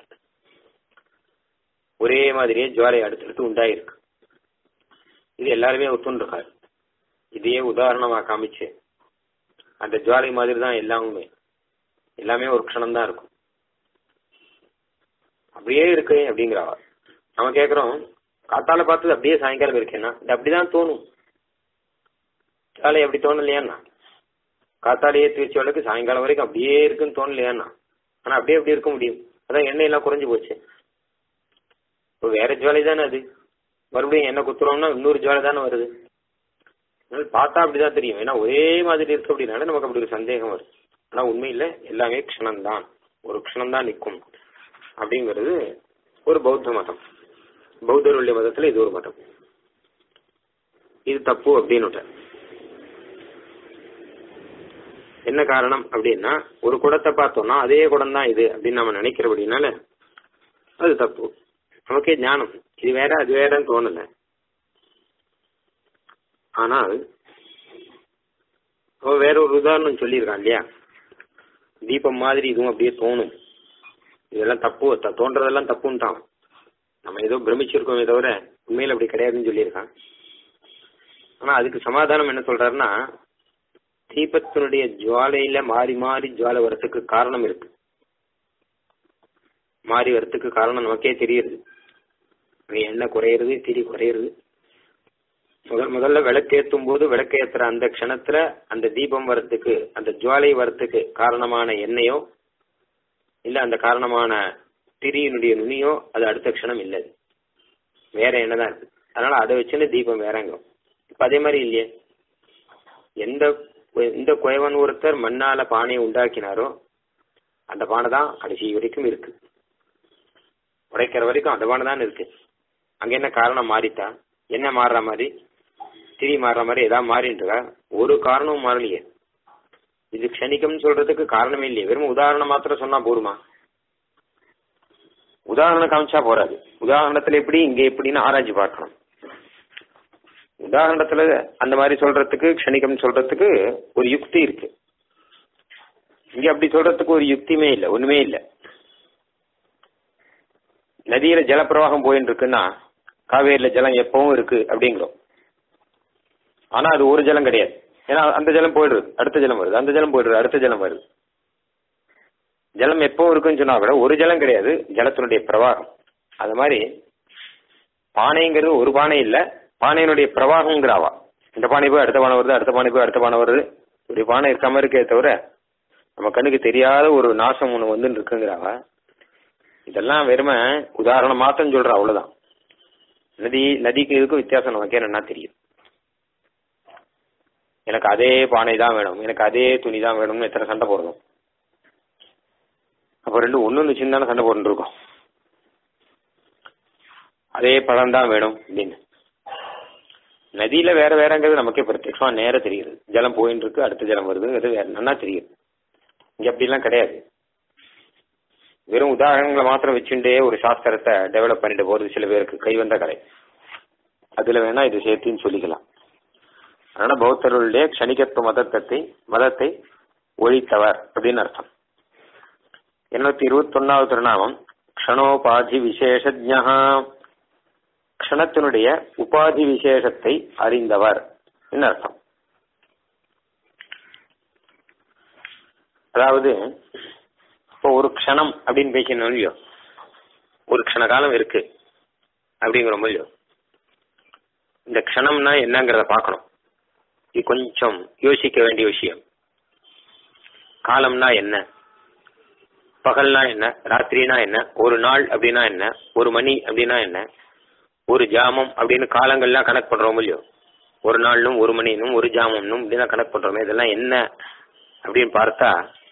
ஒரே மாதிரியே ஜுவாலை அடுத்தடுத்து உண்டாயிருக்கு இது எல்லாருமே ஒத்துண்டிருக்காரு இதையே உதாரணமா காமிச்சு அந்த ஜுவாலை மாதிரி தான் எல்லாமே எல்லாமே ஒரு க்ஷணம் தான் இருக்கும் அப்படியே இருக்கு அப்படிங்கிறவா நம்ம கேக்குறோம் காத்தால பார்த்தது அப்படியே சாயங்காலம் இருக்கேன்னா இது அப்படிதான் தோணும் ஜுவாலை அப்படி தோணலையான்னா காத்தால ஏற்றி வச்ச வழக்கு சாயங்காலம் வரைக்கும் அப்படியே இருக்குன்னு தோணலையான்னா ஆனா அப்படியே அப்படி இருக்க முடியும் அதான் எண்ணெய் எல்லாம் குறைஞ்சு போச்சு இப்போ வேற ஜுவாலை தானே அது மறுபடியும் எண்ணெய் குத்துறோம்னா இன்னொரு ஜுவாலை தானே வருது அதனால பார்த்தா அப்படிதான் தெரியும் ஏன்னா ஒரே மாதிரி இருக்கு அப்படின்னால நமக்கு அப்படி ஒரு சந்தேகம் வருது ஆனா உண்மையில எல்லாமே க்ஷணம்தான் ஒரு க்ஷணம் தான் நிற்கும் அப்படிங்கிறது ஒரு பௌத்த மதம் பௌத்தருடைய மதத்துல இது ஒரு மதம் இது தப்பு அப்படின்னு என்ன காரணம் அப்படின்னா ஒரு குடத்தை பார்த்தோம்னா அதே குடம் தான் இது அப்படின்னு நம்ம நினைக்கிறபடினால அது தப்பு நமக்கே ஞானம் இது வேற அது வேறன்னு தோணல ஆனால் அவன் வேற ஒரு உதாரணம் சொல்லியிருக்கான் இல்லையா தீபம் மாதிரி இதுவும் அப்படியே தோணும் இதெல்லாம் தப்பு த- தோன்றதெல்லாம் தப்புன்ட்டான் நம்ம ஏதோ பிரமிச்சிருக்கோமே தவிர உண்மையில் அப்படி கிடையாதுன்னு சொல்லியிருக்கான் ஆனா அதுக்கு சமாதானம் என்ன சொல்றாருன்னா தீபத்தினுடைய ஜுவாலையில மாறி மாறி ஜுவாலை வரத்துக்கு காரணம் இருக்கு மாறி வரத்துக்கு காரணம் நமக்கே தெரியுது அது எண்ணெய் குறையிறது திரி குறையிறது முதல் முதல்ல விளக்கேற்றும் போது விளக்கேத்துற அந்த க்ஷணத்துல அந்த தீபம் வரத்துக்கு அந்த ஜுவாலை வரத்துக்கு காரணமான எண்ணெயோ இல்ல அந்த காரணமான திரியினுடைய நுனியோ அது அடுத்த க்ஷணம் இல்லை வேற எண்ணெய் தான் இருக்கு அதனால அதை வச்சுன்னு தீபம் வேறங்க இப்ப அதே மாதிரி இல்லையே எந்த எந்த குயவன் ஒருத்தர் மண்ணால பானையை உண்டாக்கினாரோ அந்த பானை தான் கடைசி வரைக்கும் இருக்கு உடைக்கிற வரைக்கும் அந்த பானை தான் இருக்கு அங்க என்ன காரணம் மாறிட்டா என்ன மாறுற மாதிரி திரி மாறுற மாதிரி ஏதாவது மாறின்றா ஒரு காரணமும் மாறலையே இது க்ஷணிக்கம்னு சொல்றதுக்கு காரணமே இல்லையே வெறும் உதாரணம் மாத்திரம் சொன்னா போருமா உதாரணம் காமிச்சா போறாது உதாரணத்துல எப்படி இங்க எப்படின்னு ஆராய்ச்சி பார்க்கணும் உதாரணத்துல அந்த மாதிரி சொல்றதுக்கு க்ஷணிகம் சொல்றதுக்கு ஒரு யுக்தி இருக்கு இங்க அப்படி சொல்றதுக்கு ஒரு யுக்தியுமே இல்லை ஒண்ணுமே இல்லை நதியில ஜலப்பிரவாகம் போயின்னு இருக்குன்னா காவேரியில ஜலம் எப்பவும் இருக்கு அப்படிங்கிறோம் ஆனா அது ஒரு ஜலம் கிடையாது ஏன்னா அந்த ஜலம் போயிடுது அடுத்த ஜலம் வருது அந்த ஜலம் போயிடுது அடுத்த ஜலம் வருது ஜலம் எப்போ இருக்குன்னு சொன்னா கூட ஒரு ஜலம் கிடையாது ஜலத்தினுடைய பிரவாகம் அது மாதிரி பானைங்கிறது ஒரு பானை இல்ல பானையினுடைய பிரவாகங்கிறாவா இந்த பானை போய் அடுத்த பானை வருது அடுத்த பானை போய் அடுத்த பானை வருது ஒரு பானை இருக்காம இருக்கே தவிர நம்ம கண்ணுக்கு தெரியாத ஒரு நாசம் ஒண்ணு வந்து இருக்குங்கிறாவா இதெல்லாம் வெறுமை உதாரணம் மாத்தம் சொல்ற அவ்வளவுதான் நதி நதிக்கு இதுக்கும் வித்தியாசம் நமக்கு என்னன்னா தெரியும் எனக்கு அதே பானை தான் வேணும் எனக்கு அதே துணி தான் வேணும்னு எத்தனை சண்டை போடணும் அப்போ ரெண்டு ஒன்று சின்ன சண்டை போட்டு இருக்கோம் அதே பழம் தான் வேணும் அப்படின்னு நதியில வேற வேறங்கிறது நமக்கே பிரத்யட்சமா நேர தெரியுது ஜலம் போயின்னு இருக்கு அடுத்த ஜலம் வருதுங்கிறது வேற நல்லா தெரியுது இங்க அப்படிலாம் கிடையாது வெறும் உதாரணங்களை மாத்திரம் வச்சுட்டே ஒரு சாஸ்திரத்தை டெவலப் பண்ணிட்டு போறது சில பேருக்கு கைவந்த கலை அதுல வேணா இது சேர்த்துன்னு சொல்லிக்கலாம் அதனால பௌத்தர்களுடைய க்ஷணிகத்துவ மதத்தை மதத்தை ஒழித்தவர் அப்படின்னு அர்த்தம் எண்ணூத்தி இருபத்தி ஒன்னாவது திருநாமம் க்ஷணோபாதி விசேஷஜா க்ஷணத்தினுடைய உபாதி விசேஷத்தை அறிந்தவர் என்ன அர்த்தம் அதாவது இப்போ ஒரு க்ஷணம் அப்படின்னு பேசினோம் இல்லையோ ஒரு க்ஷண காலம் இருக்கு அப்படிங்கிற இல்லையோ இந்த க்ஷணம்னா என்னங்கிறத பார்க்கணும் இது கொஞ்சம் யோசிக்க வேண்டிய விஷயம் காலம்னா என்ன பகல்னா என்ன ராத்திரினா என்ன ஒரு நாள் அப்படின்னா என்ன ஒரு மணி அப்படின்னா என்ன ஒரு ஜாமம் அப்படின்னு காலங்கள்லாம் கணக்கு பண்றோம் இல்லையோ ஒரு நாள்னும் ஒரு மணினும் ஒரு ஜாமம்னும் இப்படிலாம் கணக்கு பண்றோமே இதெல்லாம் என்ன அப்படின்னு பார்த்தா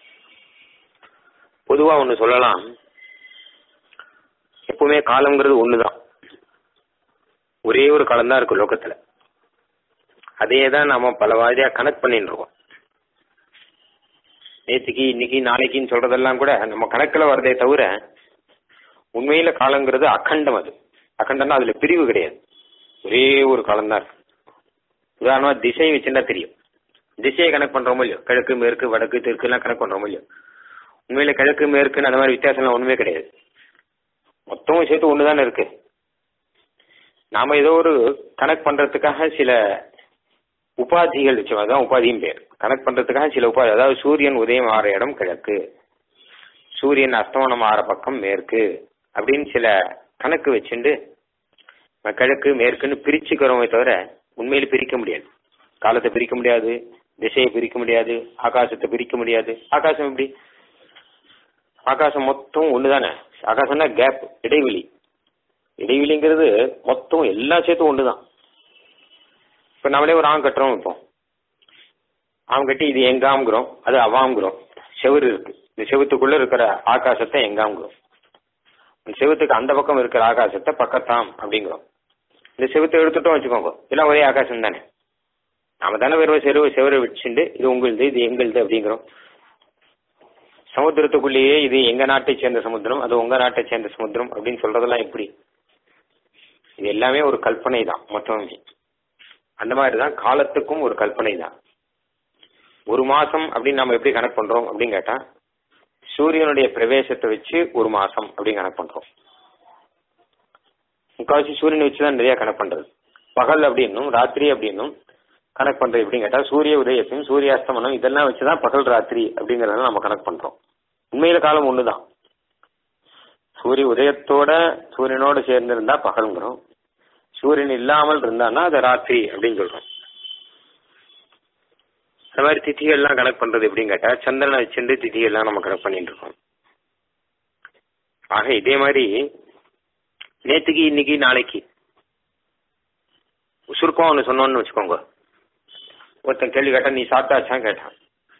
பொதுவா ஒன்று சொல்லலாம் எப்பவுமே காலம்ங்கிறது ஒண்ணுதான் ஒரே ஒரு காலம் தான் இருக்கு லோகத்துல அதே தான் நாம பல வாரியா கனெக்ட் பண்ணிட்டு இருக்கோம் நேற்றுக்கு இன்னைக்கு நாளைக்குன்னு சொல்றதெல்லாம் கூட நம்ம கணக்குல வரதே தவிர உண்மையில காலங்கிறது அகண்டம் அது அகண்டம்னா அதுல பிரிவு கிடையாது ஒரே ஒரு காலம் தான் இருக்கு உதாரணமா திசை வச்சுருந்தா தெரியும் திசையை கணக்கு பண்றோமோ இல்லையோ கிழக்கு மேற்கு வடக்கு தெற்கு எல்லாம் கணக்கு பண்றோமோ இல்லையோ உண்மையில கிழக்கு மேற்குன்னு அந்த மாதிரி வித்தியாசம்லாம் ஒண்ணுமே கிடையாது மொத்தமும் சேர்த்து ஒண்ணுதானே இருக்கு நாம ஏதோ ஒரு கணக்கு பண்றதுக்காக சில உபாதிகள் வச்சோம் அதான் உபாதியும் பேர் கணக்கு பண்றதுக்காக சில உபாதி அதாவது சூரியன் உதயம் ஆற இடம் கிழக்கு சூரியன் அஸ்தமனம் ஆற பக்கம் மேற்கு அப்படின்னு சில கணக்கு வச்சுண்டு கிழக்கு மேற்குன்னு பிரிச்சுக்கிறோமே தவிர உண்மையில பிரிக்க முடியாது காலத்தை பிரிக்க முடியாது திசையை பிரிக்க முடியாது ஆகாசத்தை பிரிக்க முடியாது ஆகாசம் எப்படி ஆகாசம் மொத்தம் ஒண்ணுதானே ஆகாசம்னா கேப் இடைவெளி இடைவெளிங்கிறது மொத்தம் எல்லாம் சேர்த்து ஒண்ணுதான் இப்ப நம்மளே ஒரு ஆம் கட்டுறோம் இப்போ ஆம் கட்டி இது எங்காம்ங்கிறோம் அது அவாம்ங்கிறோம் செவுரு இருக்கு இந்த செவுத்துக்குள்ள இருக்கிற ஆகாசத்தை எங்காம்ங்கிறோம் இந்த செவுத்துக்கு அந்த பக்கம் இருக்கிற ஆகாசத்தை பக்கத்தாம் அப்படிங்கிறோம் இந்த செவுத்தை எடுத்துட்டோம் வச்சுக்கோங்க எல்லாம் ஒரே ஆகாசம் தானே நாம தானே வெறும் செருவு செவரை வச்சுட்டு இது உங்களுது இது எங்களுது அப்படிங்கிறோம் சமுத்திரத்துக்குள்ளேயே இது எங்க நாட்டை சேர்ந்த சமுத்திரம் அது உங்க நாட்டை சேர்ந்த சமுத்திரம் அப்படின்னு சொல்றதெல்லாம் எப்படி இது எல்லாமே ஒரு கல்பனை தான் மொத்தமே அந்த மாதிரி தான் காலத்துக்கும் ஒரு கல்பனை தான் ஒரு மாசம் அப்படின்னு நம்ம எப்படி கணக்கு பண்றோம் அப்படின்னு கேட்டா சூரியனுடைய பிரவேசத்தை வச்சு ஒரு மாசம் அப்படின்னு கணக்கு பண்றோம் முக்கால்வாசி சூரியனை வச்சு தான் நிறைய கணக்கு பண்றது பகல் அப்படின்னும் ராத்திரி அப்படின்னும் கணக்கு பண்றது எப்படின்னு கேட்டா சூரிய உதயத்தையும் சூரியாஸ்தமனம் இதெல்லாம் வச்சுதான் பகல் ராத்திரி அப்படிங்கறத நம்ம கணக்கு பண்றோம் உண்மையில காலம் ஒண்ணுதான் சூரிய உதயத்தோட சூரியனோட சேர்ந்து இருந்தா பகல்ங்கிறோம் சூரியன் இல்லாமல் இருந்தான்னா அது ராத்திரி அப்படின்னு சொல்றோம் அந்த மாதிரி திதிகள்லாம் கணக்கு பண்றது எப்படின்னு கேட்டா சந்திரனை வச்சிருந்து திதிகள்லாம் நம்ம கணக்கு பண்ணிட்டு இருக்கோம் ஆக இதே மாதிரி நேத்துக்கு இன்னைக்கு நாளைக்கு சுருக்கம் ஒன்று சொன்னோன்னு வச்சுக்கோங்க ஒருத்தன் கேள்வி கேட்டா நீ சாப்பிட்டாச்சான் கேட்டான்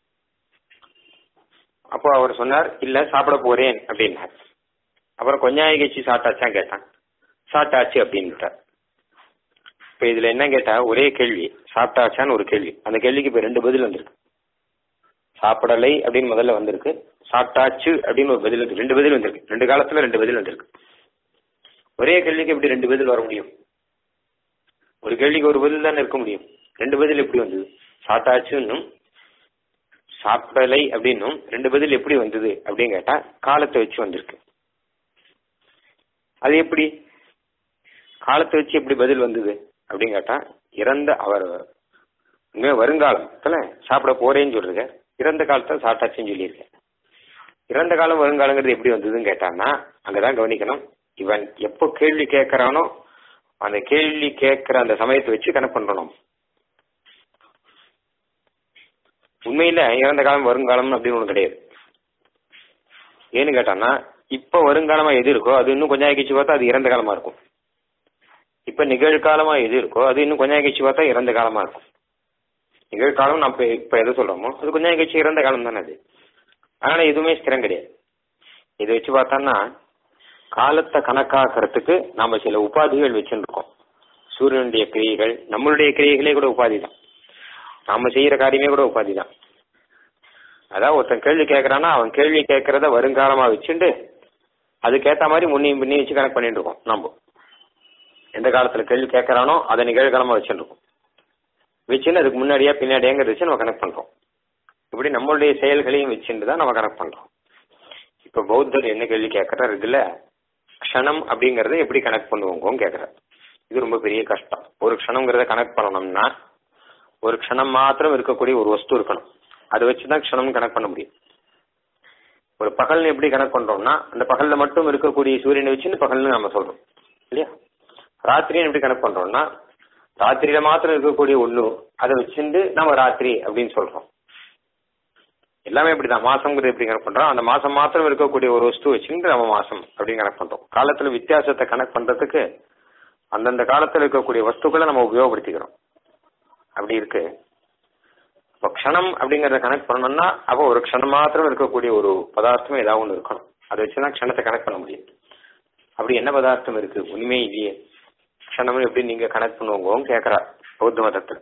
அப்போ அவர் சொன்னார் இல்ல சாப்பிட போறேன் அப்படின்னார் அப்புறம் கொஞ்ச நாள் கழிச்சு சாப்பிட்டாச்சான் கேட்டான் சாப்பிட்டாச்சு அப்படின்னுட்டார் இப்ப இதுல என்ன கேட்டா ஒரே கேள்வி சாப்பிட்டாச்சான்னு ஒரு கேள்வி அந்த கேள்விக்கு இப்ப ரெண்டு பதில் வந்திருக்கு சாப்பிடலை அப்படின்னு முதல்ல வந்திருக்கு சாப்பிட்டாச்சு அப்படின்னு ஒரு பதில் இருக்கு ரெண்டு பதில் வந்திருக்கு ரெண்டு காலத்துல ரெண்டு பதில் வந்திருக்கு ஒரே கேள்விக்கு எப்படி ரெண்டு பதில் வர முடியும் ஒரு கேள்விக்கு ஒரு பதில் தானே இருக்க முடியும் ரெண்டு பதில் எப்படி வந்தது சாப்பிட்டாச்சுன்னும் சாப்பிடலை அப்படின்னும் ரெண்டு பதில் எப்படி வந்தது அப்படின்னு கேட்டா காலத்தை வச்சு வந்திருக்கு அது எப்படி காலத்தை வச்சு எப்படி பதில் வந்தது அப்படின்னு கேட்டா இறந்த அவர் இனிமே வருங்காலத்துல சாப்பிட போறேன்னு சொல்றீங்க இறந்த காலத்தை சாப்பிட்டாச்சுன்னு சொல்லியிருக்கேன் இறந்த காலம் வருங்காலங்கிறது எப்படி வந்ததுன்னு கேட்டான்னா அங்கதான் கவனிக்கணும் இவன் எப்போ கேள்வி கேட்கறானோ அந்த கேள்வி கேட்கிற அந்த சமயத்தை வச்சு கணக்கு பண்றோம் உண்மையில இறந்த காலம் வருங்காலம் அப்படின்னு ஒண்ணு கிடையாது ஏன்னு கேட்டான்னா இப்ப வருங்காலமா எது இருக்கோ அது இன்னும் கொஞ்சம் கழிச்சு பார்த்தா அது இறந்த காலமா இருக்கும் இப்ப நிகழ்காலமா எது இருக்கோ அது இன்னும் கொஞ்சம் கழிச்சு பார்த்தா இறந்த காலமா இருக்கும் நிகழ்காலம் நம்ம இப்ப- இப்ப எது சொல்றோமோ அது கொஞ்சம் கழிச்சு இறந்த காலம் தானே அது அதனால எதுவுமே ஸ்திரம் கிடையாது இதை வச்சு பார்த்தோம்னா காலத்தை கணக்காக்கிறதுக்கு நாம சில உபாதிகள் வச்சுருக்கோம் சூரியனுடைய கிரியைகள் நம்மளுடைய கிரியைகளே கூட உபாதி தான் நாம செய்யற காரியமே கூட உபாதி தான் அதான் ஒருத்தன் கேள்வி கேட்கறான்னா அவன் கேள்வி கேட்கறத வருங்காலமா வச்சுட்டு அதுக்கேத்த மாதிரி முன்னையும் பின்னையும் வச்சு கணக்கு பண்ணிட்டு இருக்கோம் நம்ம எந்த காலத்துல கேள்வி கேட்கறானோ அதை நிகழ்காலமா வச்சுட்டு இருக்கோம் வச்சுன்னு அதுக்கு முன்னாடியா பின்னாடியாங்கிறத வச்சு நம்ம கனெக்ட் பண்றோம் இப்படி நம்மளுடைய செயல்களையும் வச்சுட்டு தான் நம்ம கனெக்ட் பண்றோம் இப்ப பௌத்தர் என்ன கேள்வி கேட்கறாரு இதுல க்ஷணம் அப்படிங்கறத எப்படி கனெக்ட் பண்ணுவோங்கன்னு கேக்குறாரு இது ரொம்ப பெரிய கஷ்டம் ஒரு க்ஷணம்ங்கிறத கனெக்ட் பண்ணணும்னா ஒரு க்ஷணம் மாத்திரம் இருக்கக்கூடிய ஒரு வஸ்து இருக்கணும் அதை வச்சுதான் க்ஷணம் கனெக்ட் பண்ண முடியும் ஒரு பகல்னு எப்படி கனெக்ட் பண்றோம்னா அந்த பகல்ல மட்டும் இருக்கக்கூடிய சூரியனை வச்சுன்னு பகல்னு நம்ம சொல்றோம் இல்லையா ராத்திரின்னு எப்படி கனெக்ட் பண்றோம்னா ராத்திரியில மாத்திரம் இருக்கக்கூடிய ஒண்ணு அதை வச்சுட்டு நம்ம ராத்திரி அப்படின்னு சொல்றோம் எல்லாமே இப்படிதான் மாசம்ங்கிறது எப்படி கணக்கு பண்றோம் அந்த மாசம் மாத்திரம் இருக்கக்கூடிய ஒரு வஸ்து வச்சுட்டு நம்ம மாசம் அப்படின்னு கணக்கு பண்றோம் காலத்துல வித்தியாசத்தை கணக்கு பண்றதுக்கு அந்தந்த காலத்துல இருக்கக்கூடிய வஸ்துக்களை நம்ம உபயோகப்படுத்திக்கிறோம் அப்படி இருக்கு இப்போ க்ஷணம் அப்படிங்கறத கனெக்ட் பண்ணணும்னா அப்போ ஒரு க்ஷணம் மாத்திரம் இருக்கக்கூடிய ஒரு பதார்த்தம் ஏதாவது ஒன்று இருக்கணும் அதை வச்சுதான் க்ஷணத்தை கனெக்ட் பண்ண முடியும் அப்படி என்ன பதார்த்தம் இருக்கு உண்மையே இல்லையே க்ஷணம் எப்படி நீங்க கனெக்ட் பண்ணுவோங்க கேட்கறா பௌத்த மதத்துல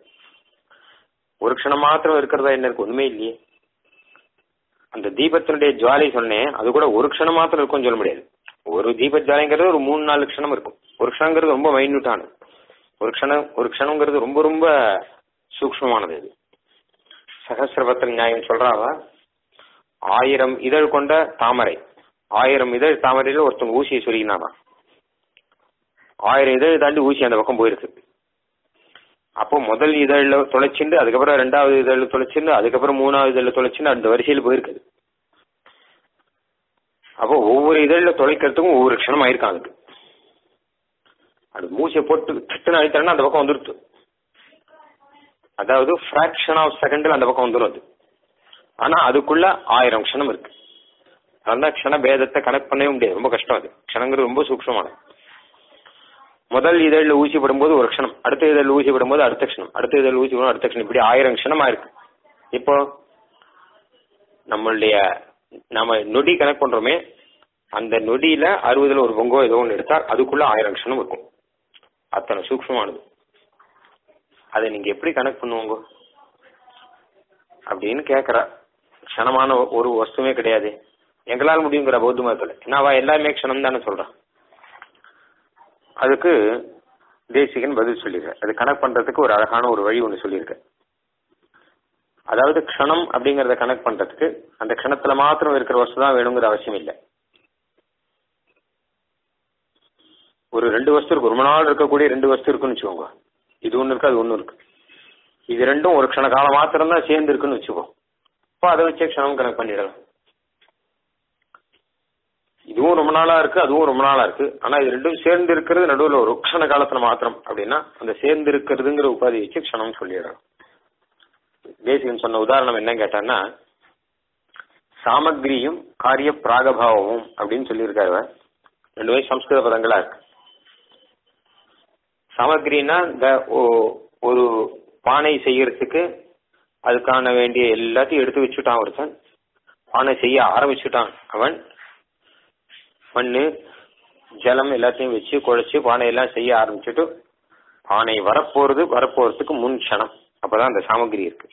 ஒரு க்ஷணம் மாத்திரம் இருக்கிறதா என்ன இருக்கு உண்மை இல்லையே அந்த தீபத்தினுடைய ஜுவாலை சொன்னேன் அது கூட ஒரு க்ஷணம் மாத்திரம் இருக்கும்னு சொல்ல முடியாது ஒரு தீப ஜுவாலைங்கிறது ஒரு மூணு நாலு க்ஷணம் இருக்கும் ஒரு க்ஷணங்கிறது ரொம்ப மைன்யூட்டானது ஒரு க்ஷணம் ஒரு க்ஷணங்கிறது ரொம்ப ரொம்ப சூக்ஷ்மமானது இது சகசிரபத்திர நியாயம் சொல்றாவ ஆயிரம் இதழ் கொண்ட தாமரை ஆயிரம் இதழ் தாமரையில ஒருத்தவங்க ஊசியை சொருகினானா ஆயிரம் இதழ் தாண்டி ஊசி அந்த பக்கம் போயிருக்கு அப்போ முதல் இதழில் தொலைச்சிண்டு அதுக்கப்புறம் ரெண்டாவது இதழில் தொலைச்சிண்டு அதுக்கப்புறம் மூணாவது இதழில் தொலைச்சிண்டு அந்த வரிசையில் போயிருக்குது அப்போ ஒவ்வொரு இதழில் தொலைக்கிறதுக்கும் ஒவ்வொரு க்ஷணம் ஆயிருக்கான் அதுக்கு அது மூச்சை போட்டு தட்டுன்னு அழித்தாருன்னா அந்த பக்கம் வந்துருது அதாவது ஃபிராக்ஷன் ஆஃப் செகண்ட்ல அந்த பக்கம் வந்துடும் அது ஆனா அதுக்குள்ள ஆயிரம் க்ஷணம் இருக்கு அந்த க்ஷண பேதத்தை கனெக்ட் பண்ணவே முடியாது ரொம்ப கஷ்டம் அது க்ஷணங்கிறது ரொம்ப சூக்ஷமானது முதல் இதழில் ஊசி படும்போது ஒரு க்ஷணம் அடுத்த இதழில் ஊசி படும்போது அடுத்த க்ஷணம் அடுத்த இதழில் ஊசி படும் அடுத்த க்ஷணம் இப்படி ஆயிரம் க்ஷணமா இருக்கு இப்போ நம்மளுடைய நம்ம நொடி கனெக்ட் பண்றோமே அந்த நொடியில அறுபதுல ஒரு பொங்கோ ஏதோ ஒன்று எடுத்தா அதுக்குள்ள ஆயிரம் க்ஷணம் இருக்கும் அத்தனை சூக்ஷமானது அதை நீங்க எப்படி கனெக்ட் பண்ணுவாங்க அப்படின்னு கேட்கறா க்ஷணமான ஒரு வஸ்துவே கிடையாது எங்களால் முடியுங்கிற பௌத்த மதத்துல ஏன்னா அவ எல்லாருமே க்ஷணம் தானே சொல்றான் அதுக்கு தேசிகன் பதில் சொல்லியிருக்க அது கனெக்ட் பண்றதுக்கு ஒரு அழகான ஒரு வழி ஒன்று சொல்லியிருக்க அதாவது க்ஷணம் அப்படிங்கறத கனெக்ட் பண்றதுக்கு அந்த க்ஷணத்துல மாத்திரம் இருக்கிற வஸ்து தான் வேணுங்கிற அவசியம் இல்லை ஒரு ரெண்டு வஸ்து இருக்கு ரொம்ப நாள் இருக்கக்கூடிய ரெண்டு வஸ்து இருக்குன்னு வச்சுக்கோங்க இது ஒன்று இருக்கு அது ஒன்று இருக்கு இது ரெண்டும் ஒரு க்ஷண காலம் மாத்திரம் தான் சேர்ந்து இருக்குன்னு வச்சுக்கோ அப்போ அதை வச்சே க்ஷணம் கணக்கு பண்ணிடலாம் இதுவும் ரொம்ப நாளா இருக்கு அதுவும் ரொம்ப நாளா இருக்கு ஆனா இது ரெண்டும் சேர்ந்து இருக்கிறது நடுவில் ஒரு க்ஷண காலத்துல மாத்திரம் அப்படின்னா அந்த சேர்ந்து இருக்கிறதுங்கிற உபாதி வச்சு க்ஷணம் சொல்லிடுறோம் தேசிகன் சொன்ன உதாரணம் என்ன கேட்டான்னா சாமக்ரியும் காரிய பிராகபாவமும் அப்படின்னு சொல்லியிருக்காரு அவர். ரெண்டு வயசு சம்ஸ்கிருத பதங்களா இருக்கு சாமக்ரினா இந்த ஒ- ஒரு பானை செய்யறதுக்கு அதுக்கான வேண்டிய எல்லாத்தையும் எடுத்து வச்சுட்டான் ஒருத்தன் பானை செய்ய ஆரம்பிச்சுட்டான் அவன் மண்ணு ஜலம் எல்லாத்தையும் வச்சு குழைச்சு பானையெல்லாம் செய்ய ஆரம்பிச்சுட்டு பானை வரப்போறது வரப்போறதுக்கு முன் க்ஷணம் அப்பதான் அந்த சாமகிரி இருக்கு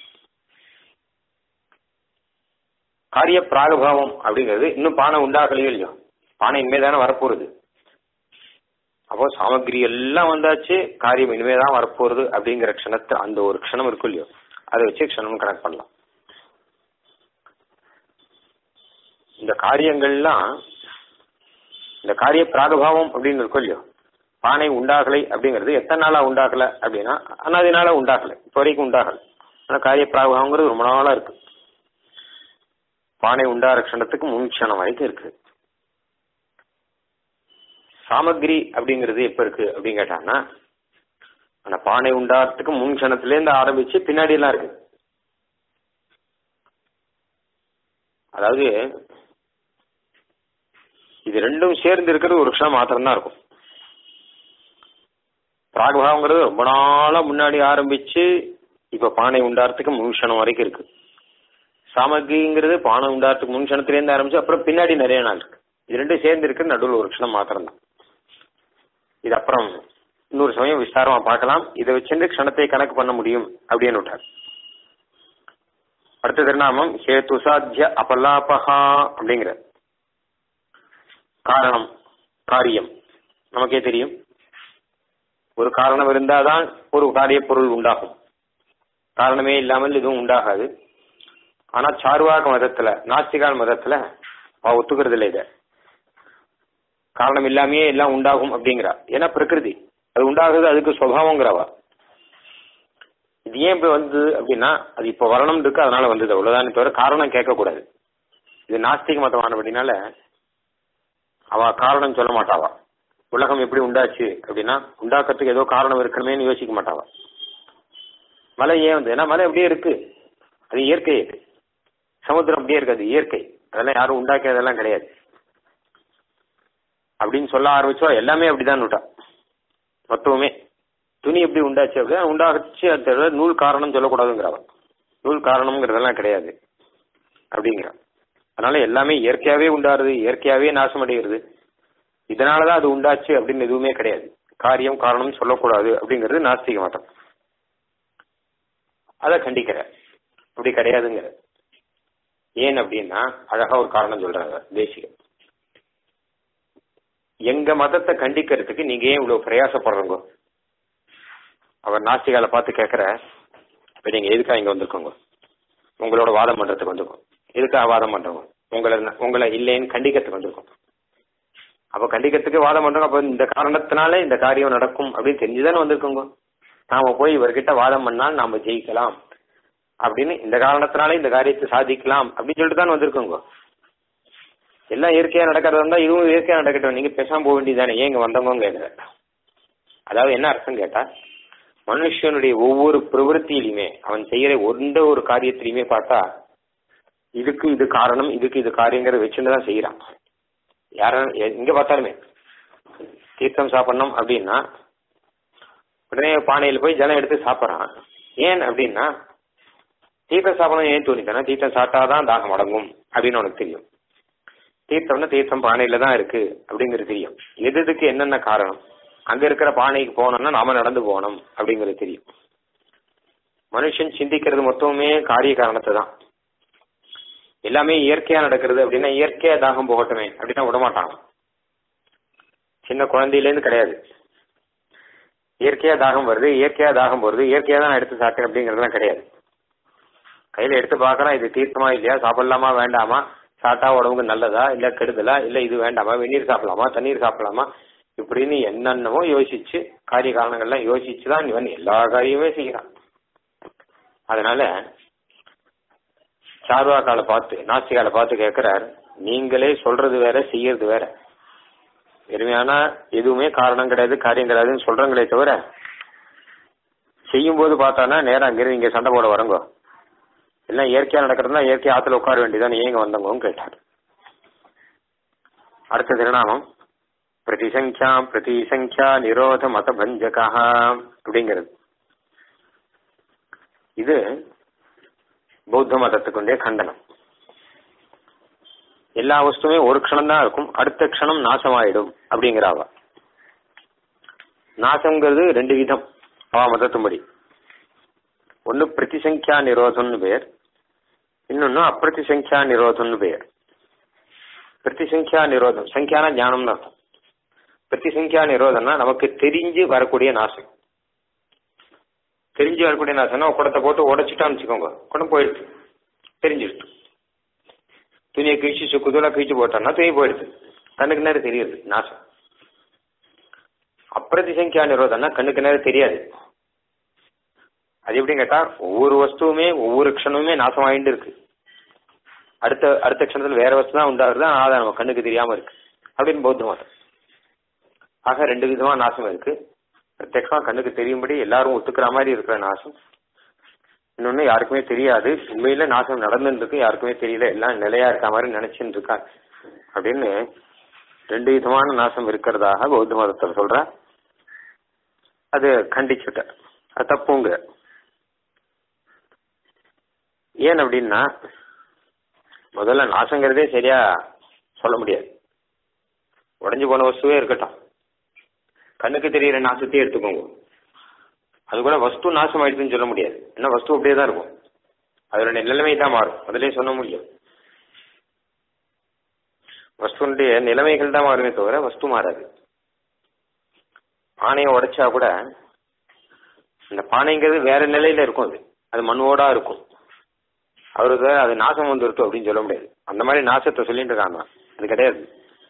காரிய பிராகபாவம் அப்படிங்கிறது இன்னும் பானை உண்டாகலையோ இல்லையோ பானை இனிமே தானே வரப்போறது அப்போ சாமகிரி எல்லாம் வந்தாச்சு காரியம் இனிமே தான் வரப்போறது அப்படிங்கிற க்ஷணத்தை அந்த ஒரு க்ஷணம் இருக்கும் இல்லையோ அதை வச்சு க்ஷணம் கனெக்ட் பண்ணலாம் இந்த காரியங்கள்லாம் இந்த காரிய பிராகபாவம் அப்படின்னு இருக்கும் இல்லையோ பானை உண்டாகலை அப்படிங்கிறது எத்தனை நாளா உண்டாகல அப்படின்னா அனாதினால உண்டாகலை இப்போ வரைக்கும் உண்டாகல ஆனா காரிய பிராகபாவங்கிறது ரொம்ப நாளா இருக்கு பானை உண்டாகிற க்ஷணத்துக்கு முன் க்ஷணம் வரைக்கும் இருக்கு சாமகிரி அப்படிங்கிறது எப்ப இருக்கு அப்படின்னு கேட்டான்னா அந்த பானை உண்டாகிறதுக்கு முன் க்ஷணத்துல இருந்து ஆரம்பிச்சு பின்னாடி எல்லாம் இருக்கு அதாவது இது ரெண்டும் சேர்ந்து இருக்கிறது ஒரு க்ஷணம் மாத்திரம் தான் இருக்கும் பிராகபாவங்கிறது ரொம்ப நாளா முன்னாடி ஆரம்பிச்சு இப்ப பானை உண்டாகிறதுக்கு முன் க்ஷணம் வரைக்கும் இருக்கு சாமகிரிங்கிறது பானை உண்டாகிறதுக்கு முன் க்ஷணத்திலேருந்து ஆரம்பிச்சு அப்புறம் பின்னாடி நிறைய நாள் இருக்கு இது ரெண்டும் சேர்ந்து இருக்கிறது நடுவில் ஒரு க்ஷணம் மாத்திரம் தான் இது அப்புறம் இன்னொரு சமயம் விஸ்தாரமா பார்க்கலாம் இதை வச்சிருந்து க்ஷணத்தை கணக்கு பண்ண முடியும் அப்படின்னு விட்டார் அடுத்த திருநாமம் ஹேத்து சாத்திய அபலாபகா அப்படிங்கிற காரணம் காரியம் நமக்கே தெரியும் ஒரு காரணம் இருந்தாதான் ஒரு காரிய பொருள் உண்டாகும் காரணமே இல்லாமல் இதுவும் உண்டாகாது ஆனா சார்வாக மதத்துல நாஸ்திகால் மதத்துல அவ ஒத்துக்கிறது இல்லை இதை காரணம் இல்லாமையே எல்லாம் உண்டாகும் அப்படிங்கிறா ஏன்னா பிரகிருதி அது உண்டாகுது அதுக்கு சுவாவங்கிறவா இது ஏன் இப்ப வந்தது அப்படின்னா அது இப்ப வரணும் இருக்கு அதனால வந்தது அவ்வளவுதான் தவிர காரணம் கேட்கக்கூடாது இது நாஸ்திக மதமானபடினால அவ காரணம் சொல்ல மாட்டாவா உலகம் எப்படி உண்டாச்சு அப்படின்னா உண்டாக்கறதுக்கு ஏதோ காரணம் இருக்கணுமேன்னு யோசிக்க மாட்டாவா மலை ஏன் வந்து ஏன்னா மலை அப்படியே இருக்கு அது இயற்கை அது சமுத்திரம் அப்படியே இருக்கு அது இயற்கை அதெல்லாம் யாரும் உண்டாக்கியதெல்லாம் கிடையாது அப்படின்னு சொல்ல ஆரம்பிச்சோ எல்லாமே அப்படிதான் விட்டா மொத்தமுமே துணி எப்படி உண்டாச்சு அப்படின்னா உண்டாச்சு அது தவிர நூல் காரணம் சொல்லக்கூடாதுங்கிறவன் நூல் காரணம்ங்கிறதெல்லாம் கிடையாது அப்படிங்கிறான் அதனால எல்லாமே இயற்கையாவே உண்டாருது இயற்கையாவே நாசம் அடைகிறது இதனாலதான் அது உண்டாச்சு அப்படின்னு எதுவுமே கிடையாது காரியம் காரணம் சொல்லக்கூடாது அப்படிங்கிறது நாஸ்திக மதம் அதை கண்டிக்கிற அப்படி கிடையாதுங்கிற ஏன் அப்படின்னா அழகா ஒரு காரணம் சொல்றாங்க தேசிகம் எங்க மதத்தை கண்டிக்கிறதுக்கு நீங்க ஏன் இவ்வளவு பிரயாசப்படுறீங்க அவர் நாஸ்திகால பார்த்து கேட்கிற இப்ப நீங்க எதுக்காக இங்க வந்திருக்கோங்க உங்களோட வாதம் பண்றதுக்கு வந்திருக்கோம் எதுக்காக வாதம் பண்றோம் உங்களை உங்களை இல்லைன்னு கண்டிக்கிறதுக்கு வந்திருக்கோம் அப்ப கண்டிக்கிறதுக்கு வாதம் பண்றோம் அப்ப இந்த காரணத்தினால இந்த காரியம் நடக்கும் அப்படின்னு தெரிஞ்சுதானே வந்திருக்கோங்க நாம போய் இவர்கிட்ட வாதம் பண்ணால் நாம ஜெயிக்கலாம் அப்படின்னு இந்த காரணத்தினால இந்த காரியத்தை சாதிக்கலாம் அப்படின்னு சொல்லிட்டு தான் வந்திருக்கோங்க எல்லாம் இயற்கையா நடக்கிறதா இருந்தா இதுவும் இயற்கையா நடக்கட்டும் நீங்க பேசாம போக வேண்டியதானே ஏன் இங்க வந்தவங்க கேட்கிற அதாவது என்ன அர்த்தம் கேட்டா மனுஷனுடைய ஒவ்வொரு பிரவருத்தியிலுமே அவன் செய்யற எந்த ஒரு காரியத்திலையுமே பார்த்தா இதுக்கு இது காரணம் இதுக்கு இது காரியங்கிறத வச்சுட்டு தான் செய்யறான் யாரும் எங்க பார்த்தாலுமே தீர்த்தம் சாப்பிடணும் அப்படின்னா உடனே பானையில் போய் ஜலம் எடுத்து சாப்பிட்றான் ஏன் அப்படின்னா தீர்த்தம் சாப்பிடணும் ஏன் தோணித்தானே தீர்த்தம் சாப்பிட்டாதான் தாகம் அடங்கும் அப்படின்னு உனக்கு தெரியும் தீர்த்தம்னா தீர்த்தம் பானையில தான் இருக்கு அப்படிங்கிறது தெரியும் எது எதுக்கு என்னென்ன காரணம் அங்க இருக்கிற பானைக்கு போனோம்னா நாம நடந்து போகணும் அப்படிங்கிறது தெரியும் மனுஷன் சிந்திக்கிறது மொத்தமுமே காரிய காரணத்தை தான் எல்லாமே இயற்கையா நடக்கிறது அப்படின்னா இயற்கையா தாகம் போகட்டுமே அப்படின்னா விடமாட்டாங்க சின்ன குழந்தையிலேருந்து கிடையாது இயற்கையா தாகம் வருது இயற்கையா தாகம் வருது இயற்கையா தான் நான் எடுத்து சாப்பிட்டேன் அப்படிங்கறதுலாம் கிடையாது கையில எடுத்து பார்க்கறோம் இது தீர்த்தமா இல்லையா சாப்பிடலாமா வேண்டாமா சாப்பிட்டா உடம்புக்கு நல்லதா இல்ல கெடுதலா இல்ல இது வேண்டாமா வெந்நீர் சாப்பிடலாமா தண்ணீர் சாப்பிடலாமா இப்படின்னு என்னென்னமோ யோசிச்சு காரிய காரணங்கள்லாம் யோசிச்சு தான் இவன் எல்லா காரியமே செய்யறான் அதனால சார்வாக்கால பார்த்து நாஸ்திகால பார்த்து கேட்கிறார் நீங்களே சொல்றது வேற செய்யறது வேற எருமையானா எதுவுமே காரணம் கிடையாது காரியம் கிடையாதுன்னு சொல்றங்களே தவிர செய்யும் போது பார்த்தானா நேரம் அங்கிருந்து இங்க சண்டை போட வரங்கோ எல்லாம் இயற்கையா நடக்கிறதுனா இயற்கை ஆத்துல உட்கார வேண்டியதான் ஏங்க வந்தவங்கன்னு கேட்டார் அடுத்த திருநாமம் பிரதிசங்கியா பிரதிசங்கியா நிரோத மத பஞ்சகா அப்படிங்கிறது இது பௌத்த மதத்துக்குண்டே கண்டனம் எல்லா வஸ்துமே ஒரு க்ஷணம் தான் இருக்கும் அடுத்த க்ஷணம் நாசமாயிடும் அப்படிங்கிறாவ நாசங்கிறது ரெண்டு விதம் அவ மதத்தும்படி ஒன்னு பிரதிசங்கியா நிரோதம்னு பேர் இன்னொன்னு அப்பிரதிசங்கியா நிரோதம்னு பேர் பிரதிசங்கியா நிரோதம் சங்கியான ஞானம்னு அர்த்தம் பிரதிசங்கியா நிரோதம்னா நமக்கு தெரிஞ்சு வரக்கூடிய நாசம் தெரிஞ்சு வரக்கூடிய நாசம்னா குடத்தை போட்டு உடைச்சிட்டான்னு வச்சுக்கோங்க குடம் போயிடுச்சு தெரிஞ்சிடுச்சு துணியை கிழிச்சு சுக்குதூளா கிழிச்சு போட்டோம்னா துணி போயிடுது கண்ணுக்கு நேரம் தெரியுது நாசம் அப்பிரதிசங்கியா நிரோதம்னா கண்ணுக்கு நேரம் தெரியாது அது எப்படின்னு கேட்டா ஒவ்வொரு வஸ்துவுமே ஒவ்வொரு க்ஷணமுமே நாசமாயிட்டு இருக்கு அடுத்த அடுத்த க்ஷணத்துல வேற வஸ்து தான் உண்டாகுது ஆனா அது நம்ம கண்ணுக்கு தெரியாம இருக்கு அப்படின்னு பௌத்த மதம் ஆக ரெண்டு விதமா நாசம் இருக்கு பிரத்யட்சமா கண்ணுக்கு தெரியும்படி எல்லாரும் ஒத்துக்கிற மாதிரி இருக்கிற நாசம் இன்னொன்னு யாருக்குமே தெரியாது உண்மையில நாசம் நடந்துட்டு இருக்கு யாருக்குமே தெரியல எல்லாம் நிலையா இருக்க மாதிரி நினைச்சுட்டு இருக்கா அப்படின்னு ரெண்டு விதமான நாசம் இருக்கிறதாக பௌத்த மதத்தில் சொல்ற அது கண்டிச்சுட்ட அது தப்புங்க ஏன் அப்படின்னா முதல்ல நாசங்கிறதே சரியா சொல்ல முடியாது உடஞ்சு போன வஸ்துவே இருக்கட்டும் கண்ணுக்கு தெரியிற நாசத்தையே எடுத்துக்கோங்க அது கூட வஸ்து நாசம் ஆயிடுதுன்னு சொல்ல முடியாது ஏன்னா வஸ்து அப்படியே தான் இருக்கும் அதோட நிலைமை தான் மாறும் முதலே சொல்ல முடியும் வஸ்துனுடைய நிலைமைகள் தான் மாறுமே தவிர வஸ்து மாறாது பானையை உடைச்சா கூட இந்த பானைங்கிறது வேற நிலையில இருக்கும் அது அது மண்ணோடா இருக்கும் அவருக்கு அது நாசம் வந்துருக்கும் அப்படின்னு சொல்ல முடியாது அந்த மாதிரி நாசத்தை சொல்லிட்டு இருக்காங்க அது கிடையாது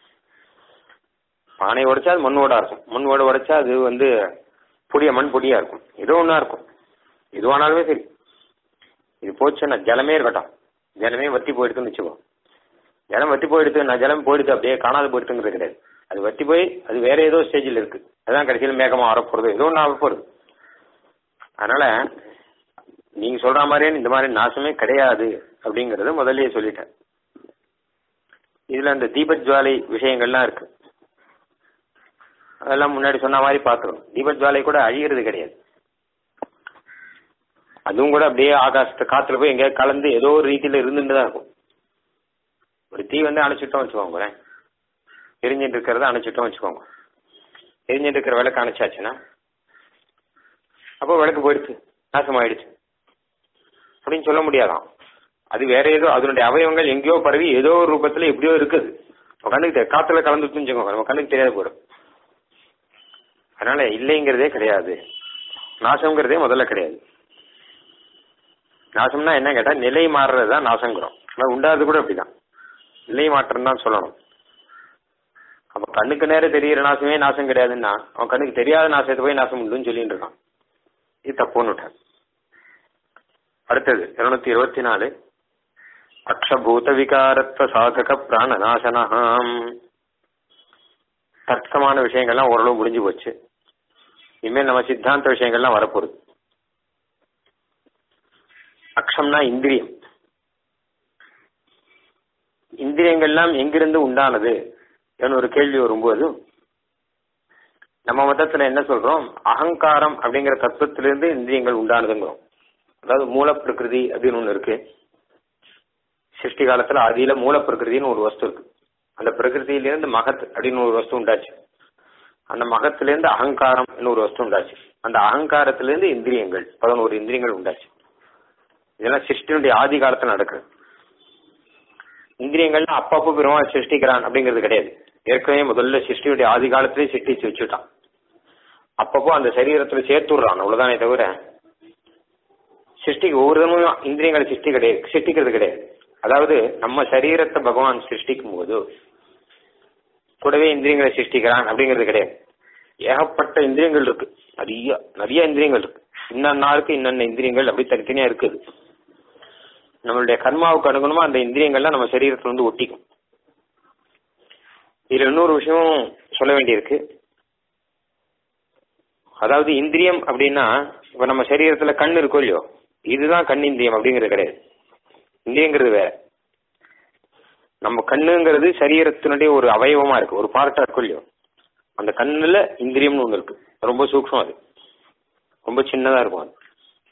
பானை உடைச்சா அது மண்ணோட இருக்கும் மண்ணோட உடைச்சா அது வந்து பொடிய மண் பொடியா இருக்கும் ஏதோ ஒன்றா இருக்கும் எதுவானாலுமே சரி இது போச்சுன்னா ஜலமே இருக்கட்டும் ஜலமே வத்தி போயிடுதுன்னு வச்சுக்கோ ஜலம் வத்தி போயிடுது நான் ஜலம் போயிடுது அப்படியே காணாது போயிடுதுங்கிறது கிடையாது அது வத்தி போய் அது வேற ஏதோ ஸ்டேஜில் இருக்கு அதான் கடைசியில் மேகமா வரப்போறது ஏதோ ஒன்று ஆகப்போறது அதனால நீங்க சொல்ற மாதிரியே இந்த மாதிரி நாசமே கிடையாது அப்படிங்கறத முதல்லயே சொல்லிட்டேன் இதுல அந்த தீபஜ்வாலை விஷயங்கள்லாம் இருக்கு அதெல்லாம் முன்னாடி சொன்ன மாதிரி பார்த்துரும் தீபஜ்வாலை கூட அழிகிறது கிடையாது அதுவும் கூட அப்படியே ஆகாசத்து காத்துல போய் எங்கேயாவது கலந்து ஏதோ ஒரு ரீதியில இருந்துட்டு தான் இருக்கும் ஒரு தீ வந்து அணைச்சிட்டோம் வச்சுக்கோங்களேன் எரிஞ்சிட்டு இருக்கிறத அணைச்சிட்டோம் வச்சுக்கோங்க எரிஞ்சிட்டு இருக்கிற விளக்கு அணைச்சாச்சுன்னா அப்போ விளக்கு போயிடுச்சு நாசமாயிடுச்சு அப்படின்னு சொல்ல முடியாதாம் அது வேற ஏதோ அதனுடைய அவயவங்கள் எங்கேயோ பரவி ஏதோ ஒரு ரூபத்துல எப்படியோ இருக்குது நம்ம கண்ணுக்கு தெ- காத்துல கலந்துட்டுன்னு வச்சுக்கோங்க நம்ம கண்ணுக்கு தெரியாது போயிடும் அதனால இல்லைங்கிறதே கிடையாது நாசம்ங்கிறதே முதல்ல கிடையாது நாசம்னா என்ன கேட்டா நிலை மாறுறது தான் நாசங்கிறோம் ஆனா உண்டாது கூட அப்படிதான் நிலை மாற்றம் தான் சொல்லணும் அப்ப கண்ணுக்கு நேரம் தெரியிற நாசமே நாசம் கிடையாதுன்னா அவன் கண்ணுக்கு தெரியாத நாசத்தை போய் நாசம் உண்டுன்னு சொல்லிட்டு இருக்கான் இது தப்புன்னு விட்டான் அடுத்தது இருநூத்தி இருபத்தி நாலு அக்ஷபூத விகாரத்வ சாதக பிராணநாசனம் தர்க்கமான விஷயங்கள்லாம் ஓரளவு முடிஞ்சு போச்சு இனிமேல் நம்ம சித்தாந்த விஷயங்கள்லாம் வரப்போகுது அக்ஷம்னா இந்திரியம் இந்திரியங்கள்லாம் எங்கிருந்து உண்டானது என ஒரு கேள்வி வரும்போது நம்ம மதத்துல என்ன சொல்றோம் அகங்காரம் அப்படிங்கிற தத்துவத்திலிருந்து இந்திரியங்கள் உண்டானதுங்கிறோம் அதாவது மூல பிரகிருதி அப்படின்னு ஒண்ணு இருக்கு சிருஷ்டி காலத்துல ஆதியில மூல பிரகிருதின்னு ஒரு வஸ்து இருக்கு அந்த பிரகிருதியிலிருந்து மகத் அப்படின்னு ஒரு வஸ்து உண்டாச்சு அந்த மகத்திலிருந்து அகங்காரம் ஒரு வஸ்து உண்டாச்சு அந்த அகங்காரத்திலிருந்து இந்திரியங்கள் பதினோரு இந்திரியங்கள் உண்டாச்சு இதெல்லாம் சிருஷ்டினுடைய ஆதி காலத்துல நடக்குது இந்திரியங்கள்னா அப்பப்போ பெருமாள் சிருஷ்டிக்கிறான் அப்படிங்கிறது கிடையாது ஏற்கனவே முதல்ல சிருஷ்டியுடைய ஆதி காலத்திலே சிருஷ்டிச்சு வச்சுட்டான் அப்பப்போ அந்த சரீரத்துல சேர்த்து விடுறான் அவ்வளவுதானே தவிர சிருஷ்டிக்கு ஒவ்வொரு தினமும் இந்திரியங்களை சிருஷ்டி கிடையாது சிருஷ்டிக்கிறது கிடையாது அதாவது நம்ம சரீரத்தை பகவான் சிருஷ்டிக்கும் போது கூடவே இந்திரியங்களை சிருஷ்டிக்கிறான் அப்படிங்கிறது கிடையாது ஏகப்பட்ட இந்திரியங்கள் இருக்கு நிறைய நிறைய இந்திரியங்கள் இருக்கு இன்னொன்னு நாளுக்கு இன்னொன்ன இந்திரியங்கள் அப்படி தனித்தனியா இருக்குது நம்மளுடைய கர்மாவுக்கு அணுகணுமா அந்த இந்திரியங்கள்லாம் நம்ம சரீரத்துல வந்து ஒட்டிக்கும் இதுல இன்னொரு விஷயம் சொல்ல வேண்டியிருக்கு அதாவது இந்திரியம் அப்படின்னா இப்ப நம்ம சரீரத்துல கண் இருக்கோ இல்லையோ இதுதான் கண் இந்திரியம் அப்படிங்கிறது கிடையாது இந்திரியங்கிறது வேற நம்ம கண்ணுங்கிறது சரீரத்தினுடைய ஒரு அவயவமா இருக்கு ஒரு பார்ட்டா இருக்கும் இல்லையோ அந்த கண்ணுல இந்திரியம்னு ஒண்ணு இருக்கு ரொம்ப சூக்ஷம் அது ரொம்ப சின்னதா இருக்கும் அது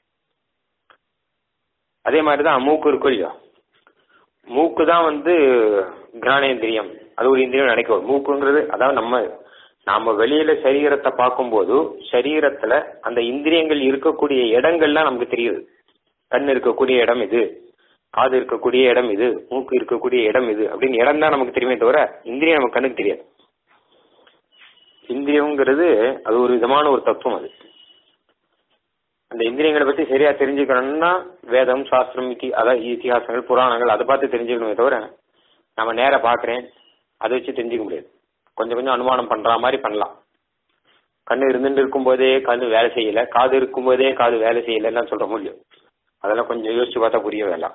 அதே மாதிரிதான் மூக்கு இருக்கும் இல்லையா மூக்கு தான் வந்து கிரானேந்திரியம் அது ஒரு இந்திரியம் நினைக்கும் மூக்குங்கிறது அதாவது நம்ம நாம வெளியில சரீரத்தை பார்க்கும்போது சரீரத்துல அந்த இந்திரியங்கள் இருக்கக்கூடிய இடங்கள்லாம் நமக்கு தெரியுது கண் இருக்கக்கூடிய இடம் இது காது இருக்கக்கூடிய இடம் இது மூக்கு இருக்கக்கூடிய இடம் இது அப்படின்னு இடம் தான் நமக்கு தெரியுமே தவிர இந்திரியம் நம்ம கண்ணுக்கு தெரியாது இந்திரியம்ங்கிறது அது ஒரு விதமான ஒரு தத்துவம் அது அந்த இந்திரியங்களை பத்தி சரியா தெரிஞ்சுக்கணும்னா வேதம் சாஸ்திரம் இத்தி அதாவது இத்திஹாசங்கள் புராணங்கள் அதை பார்த்து தெரிஞ்சுக்கணுமே தவிர நம்ம நேர பாக்குறேன் அதை வச்சு தெரிஞ்சுக்க முடியாது கொஞ்சம் கொஞ்சம் அனுமானம் பண்ற மாதிரி பண்ணலாம் கண்ணு இருந்துட்டு இருக்கும்போதே கண்ணு வேலை செய்யல காது இருக்கும்போதே காது வேலை செய்யலன்னு சொல்ற முடியும் அதெல்லாம் கொஞ்சம் யோசிச்சு பார்த்தா புரிய வேலாம்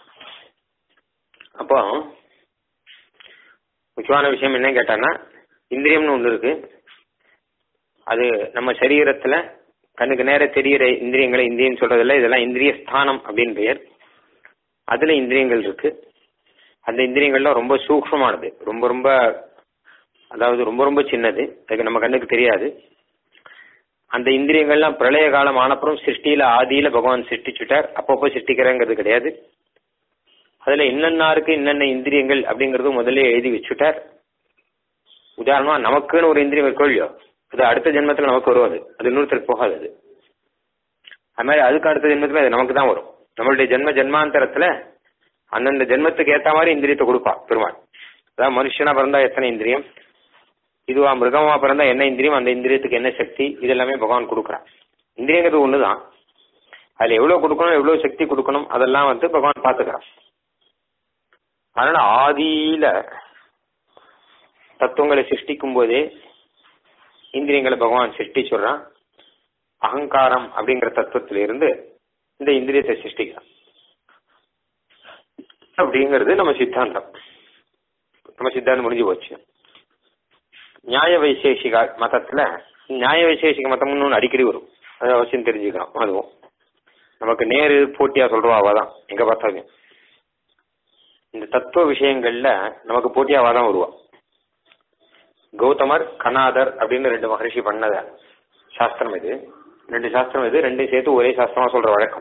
அப்போ முக்கியமான விஷயம் என்ன கேட்டான்னா இந்திரியம்னு ஒன்று இருக்கு அது நம்ம சரீரத்துல கண்ணுக்கு நேர தெரியிற இந்திரியங்களை இந்திரியம் சொல்றதில்ல இதெல்லாம் இந்திரிய ஸ்தானம் அப்படின்னு பெயர் அதுல இந்திரியங்கள் இருக்கு அந்த இந்திரியங்கள்லாம் ரொம்ப சூக்ஷமானது ரொம்ப ரொம்ப அதாவது ரொம்ப ரொம்ப சின்னது அதுக்கு நம்ம கண்ணுக்கு தெரியாது அந்த இந்திரியங்கள்லாம் பிரளய காலம் ஆனப்புறம் சிருஷ்டியில ஆதியில பகவான் சிருஷ்டிச்சுட்டார் அப்பப்போ சிருஷ்டிக்கிறேங்கிறது கிடையாது அதுல இன்னன்னாருக்கு இன்னென்ன இந்திரியங்கள் அப்படிங்கறது முதல்ல எழுதி வச்சுட்டார் உதாரணமா நமக்குன்னு ஒரு இந்திரியம் இருக்கோ இல்லையோ அது அடுத்த ஜென்மத்துல நமக்கு வரும் அது அது இன்னொருத்தருக்கு போகாது அது அது மாதிரி அதுக்கு அடுத்த ஜென்மத்துல அது நமக்கு தான் வரும் நம்மளுடைய ஜென்ம ஜென்மாந்தரத்துல அந்தந்த ஜென்மத்துக்கு ஏத்த மாதிரி இந்திரியத்தை கொடுப்பா பெருமாள் அதாவது மனுஷனா பிறந்தா எத்தனை இந்திரியம் இதுவா மிருகமா பிறந்தா என்ன இந்திரியம் அந்த இந்திரியத்துக்கு என்ன சக்தி இது எல்லாமே பகவான் கொடுக்குறான் இந்திரியங்கிறது ஒண்ணுதான் அதுல எவ்வளவு கொடுக்கணும் எவ்வளவு சக்தி கொடுக்கணும் அதெல்லாம் வந்து பகவான் பாத்துக்கிறான் அதனால ஆதியில தத்துவங்களை சிருஷ்டிக்கும் போதே இந்திரியங்களை பகவான் சிருஷ்டி சொல்றான் அகங்காரம் அப்படிங்கிற தத்துவத்தில இருந்து இந்த இந்திரியத்தை சிருஷ்டிக்கிறான் அப்படிங்கிறது நம்ம சித்தாந்தம் நம்ம சித்தாந்தம் முடிஞ்சு போச்சு நியாய வைசேஷிக மதத்துல நியாய வைசேஷிக மதம்னு ஒண்ணு அடிக்கடி வரும் அது அவசியம் தெரிஞ்சுக்கணும் அதுவும் நமக்கு நேரு போட்டியா சொல்றோம் அவதான் எங்க பார்த்தாலும் இந்த தத்துவ விஷயங்கள்ல நமக்கு போட்டியா வாதம் வருவா கௌதமர் கனாதர் அப்படின்னு ரெண்டு மகரிஷி பண்ணத சாஸ்திரம் இது ரெண்டு சாஸ்திரம் இது ரெண்டையும் சேர்த்து ஒரே சாஸ்திரமா சொல்ற வழக்கம்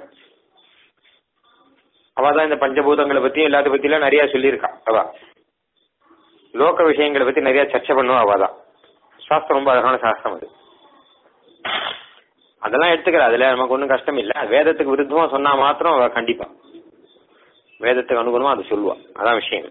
அவ தான் இந்த பஞ்சபூதங்களை பத்தியும் எல்லாத்த பத்தியும் நிறைய சொல்லியிருக்கா அவ லோக விஷயங்களை பத்தி நிறைய சர்ச்சை பண்ணுவா அவ தான் சாஸ்திரம் ரொம்ப அழகான சாஸ்திரம் அது அதெல்லாம் எடுத்துக்கிற அதுல நமக்கு ஒன்றும் கஷ்டம் இல்ல வேதத்துக்கு விருத்தமா சொன்னா மாத்திரம் அவ கண்டிப்பா வேதத்துக்கு அனுகுணமா அது சொல்லுவா அதான் விஷயம்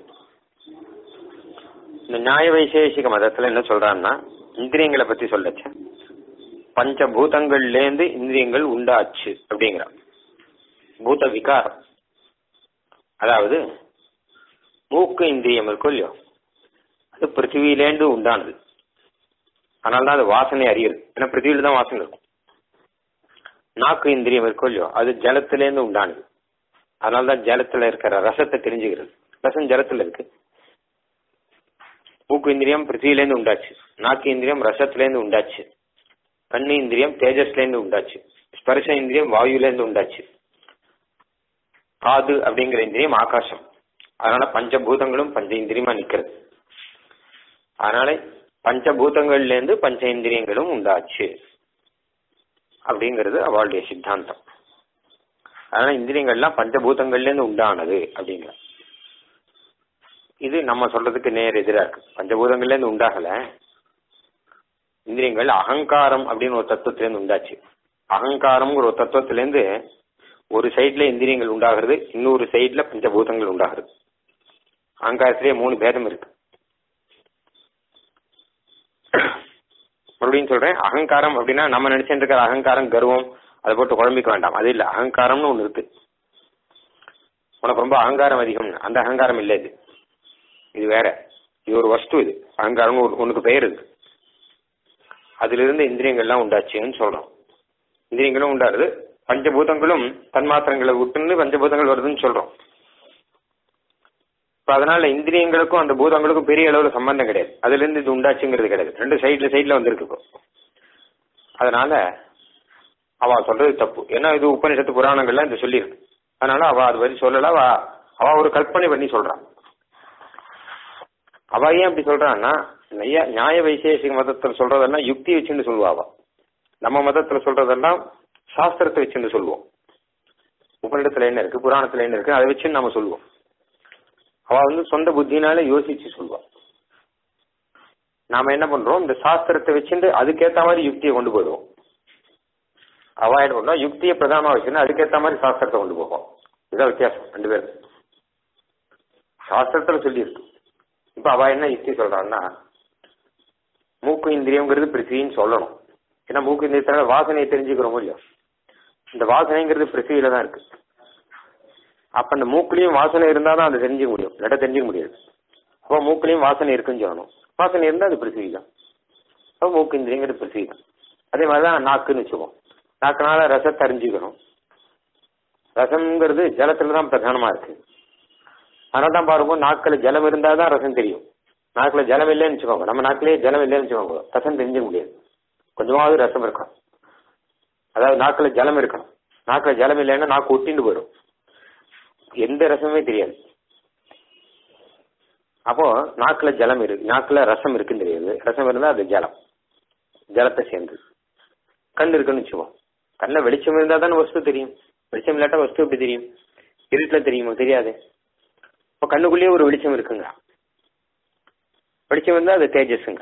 இந்த நியாய வைசேஷிக மதத்துல என்ன சொல்றான்னா இந்திரியங்களை பத்தி சொல்லச்சு பஞ்சபூதங்கள்ல இருந்து இந்திரியங்கள் உண்டாச்சு அப்படிங்கிறான் பூத விகாரம் அதாவது மூக்கு இந்திரியம் இருக்கும் இல்லையோ அது பிருத்திவியிலேருந்து உண்டானது அதனாலதான் அது வாசனை அறியுது ஏன்னா பிருத்திவியில தான் வாசனை இருக்கும் நாக்கு இந்திரியம் இருக்கும் இல்லையோ அது ஜலத்திலேருந்து உண்டானது அதனாலதான் ஜலத்துல இருக்கிற ரசத்தை தெரிஞ்சுக்கிறது ரசம் ஜலத்துல இருக்கு மூக்கு இந்திரியம் பிருத்திவிலேருந்து உண்டாச்சு நாக்கு இந்திரியம் ரசத்திலேருந்து உண்டாச்சு கண்ணு இந்திரியம் தேஜஸ்லேருந்து உண்டாச்சு ஸ்பர்ஷ இந்திரியம் வாயுலேருந்து உண்டாச்சு காது அப்படிங்கிற இந்திரியம் ஆகாசம் அதனால பஞ்சபூதங்களும் பஞ்ச இந்திரியமா நிக்கிறது அதனால பஞ்சபூதங்கள்ல இருந்து பஞ்ச இந்திரியங்களும் உண்டாச்சு அப்படிங்கிறது அவளுடைய சித்தாந்தம் அதனால இந்திரியங்கள்லாம் பஞ்சபூதங்கள்ல இருந்து உண்டானது அப்படிங்கிற இது நம்ம சொல்றதுக்கு நேர் எதிரா இருக்கு பஞ்சபூதங்கள்ல இருந்து உண்டாகல இந்திரியங்கள் அகங்காரம் அப்படின்னு ஒரு தத்துவத்திலேருந்து உண்டாச்சு அகங்காரம்ங்கிற ஒரு தத்துவத்திலேருந்து ஒரு சைட்ல இந்திரியங்கள் உண்டாகிறது இன்னொரு சைட்ல பஞ்சபூதங்கள் உண்டாகிறது அகங்காரத்திலேயே மூணு பேதம் இருக்கு மறுபடியும் சொல்றேன் அகங்காரம் அப்படின்னா நம்ம நினைச்சிட்டு இருக்கிற அகங்காரம் கர்வம் அதை போட்டு குழம்பிக்க வேண்டாம் அது இல்ல அகங்காரம்னு ஒண்ணு இருக்கு உனக்கு ரொம்ப அகங்காரம் அதிகம் அந்த அகங்காரம் இல்லை இது இது வேற இது ஒரு வஸ்து இது அகங்காரம் உனக்கு பெயர் இருக்கு அதுல இருந்து இந்திரியங்கள்லாம் உண்டாச்சுன்னு சொல்றோம் இந்திரியங்களும் உண்டாருது பஞ்சபூதங்களும் தன்மாத்திரங்களை விட்டுன்னு பஞ்சபூதங்கள் வருதுன்னு சொல்றோம் இப்ப அதனால இந்திரியங்களுக்கும் அந்த பூதங்களுக்கும் பெரிய அளவுல சம்பந்தம் கிடையாது அதுல இருந்து இது உண்டாச்சுங்கிறது கிடையாது ரெண்டு சைட்ல சைட்ல வந்திருக்கு இப்போ அதனால அவ சொல்றது தப்பு ஏன்னா இது உபநிஷத்து புராணங்கள்லாம் இது சொல்லியிருக்கு அதனால அவ அது வரை சொல்லல அவ அவ ஒரு கற்பனை பண்ணி சொல்றான் அவ ஏன் அப்படி சொல்றான்னா நைய நியாய வைசேஷிக மதத்துல சொல்றதெல்லாம் யுக்தி வச்சுன்னு சொல்லுவா அவ நம்ம மதத்துல சொல்றதெல்லாம் சாஸ்திரத்தை வச்சுன்னு சொல்லுவோம் உபனிடத்துல என்ன இருக்கு புராணத்துல என்ன இருக்கு அதை வச்சு நம்ம சொல்லுவோம் அவ வந்து சொந்த புத்தினால யோசிச்சு சொல்லுவா நாம என்ன பண்றோம் இந்த சாஸ்திரத்தை வச்சுட்டு அதுக்கேத்த மாதிரி யுக்தியை கொண்டு போயிடுவோம் அவ என்ன பண்ணோம் யுக்தியை பிரதானமா வச்சுன்னு அதுக்கேத்த மாதிரி சாஸ்திரத்தை கொண்டு போவோம் இதுதான் வித்தியாசம் ரெண்டு பேரும் சாஸ்திரத்துல சொல்லியிருக்கு இப்ப அவ என்ன யுக்தி சொல்றான்னா மூக்கு இந்திரியங்கிறது பிருத்திவின்னு சொல்லணும் ஏன்னா மூக்கு இந்திரியத்தினால வாசனையை தெரிஞ்சுக்கிறோம் இல்லையோ இந்த வாசனைங்கிறது பிருத்திவியில தான் இருக்கு அப்ப அந்த மூக்குலயும் வாசனை இருந்தா தான் அதை தெரிஞ்சுக்க முடியும் இல்லாட்ட தெரிஞ்சுக்க முடியாது அப்போ மூக்குலயும் வாசனை இருக்குன்னு சொல்லணும் வாசனை இருந்தா அது பிருத்திவி தான் அப்போ மூக்கு இந்திரியங்கிறது பிருத்திவி தான் அதே மாதிரிதான் நாக்குன்னு வச்சுக்கோம் நாக்குனால ரசத்தை அறிஞ்சுக்கணும் ரசம்ங்கிறது ஜலத்துல தான் பிரதானமா இருக்கு அதனால தான் பாருங்க நாக்கில் ஜலம் இருந்தால் தான் ரசம் தெரியும் நாக்கில் ஜலம் இல்லைன்னு வச்சுக்கோங்க நம்ம நாக்கிலேயே ஜலம் இல்லைன்னு வச்சுக்கோங்க ரசம் தெரிஞ்சுக்க முடியாது கொஞ்சமாவது ரசம் இருக்கணும் அதாவது நாக்கில் ஜலம் இருக்கணும் நாக்கில் ஜலம் இல்லைன்னா நாக்கு ஒட்டிண்டு போயிடும் எந்த ரசமே தெரியாது அப்போ நாக்குல ஜலம் இருக்கு நாக்குல ரசம் இருக்குன்னு தெரியாது ரசம் இருந்தா அது ஜலம் ஜலத்தை சேர்ந்து கண் இருக்குன்னு வச்சுக்கோம் கண்ணில் வெளிச்சம் இருந்தா தானே வஸ்து தெரியும் வெளிச்சம் இல்லாட்டா வஸ்து எப்படி தெரியும் இருட்டுல தெரியுமா தெரியாது இப்போ கண்ணுக்குள்ளேயே ஒரு வெளிச்சம் இருக்குங்க வெளிச்சம் இருந்தா அது தேஜஸ்ங்க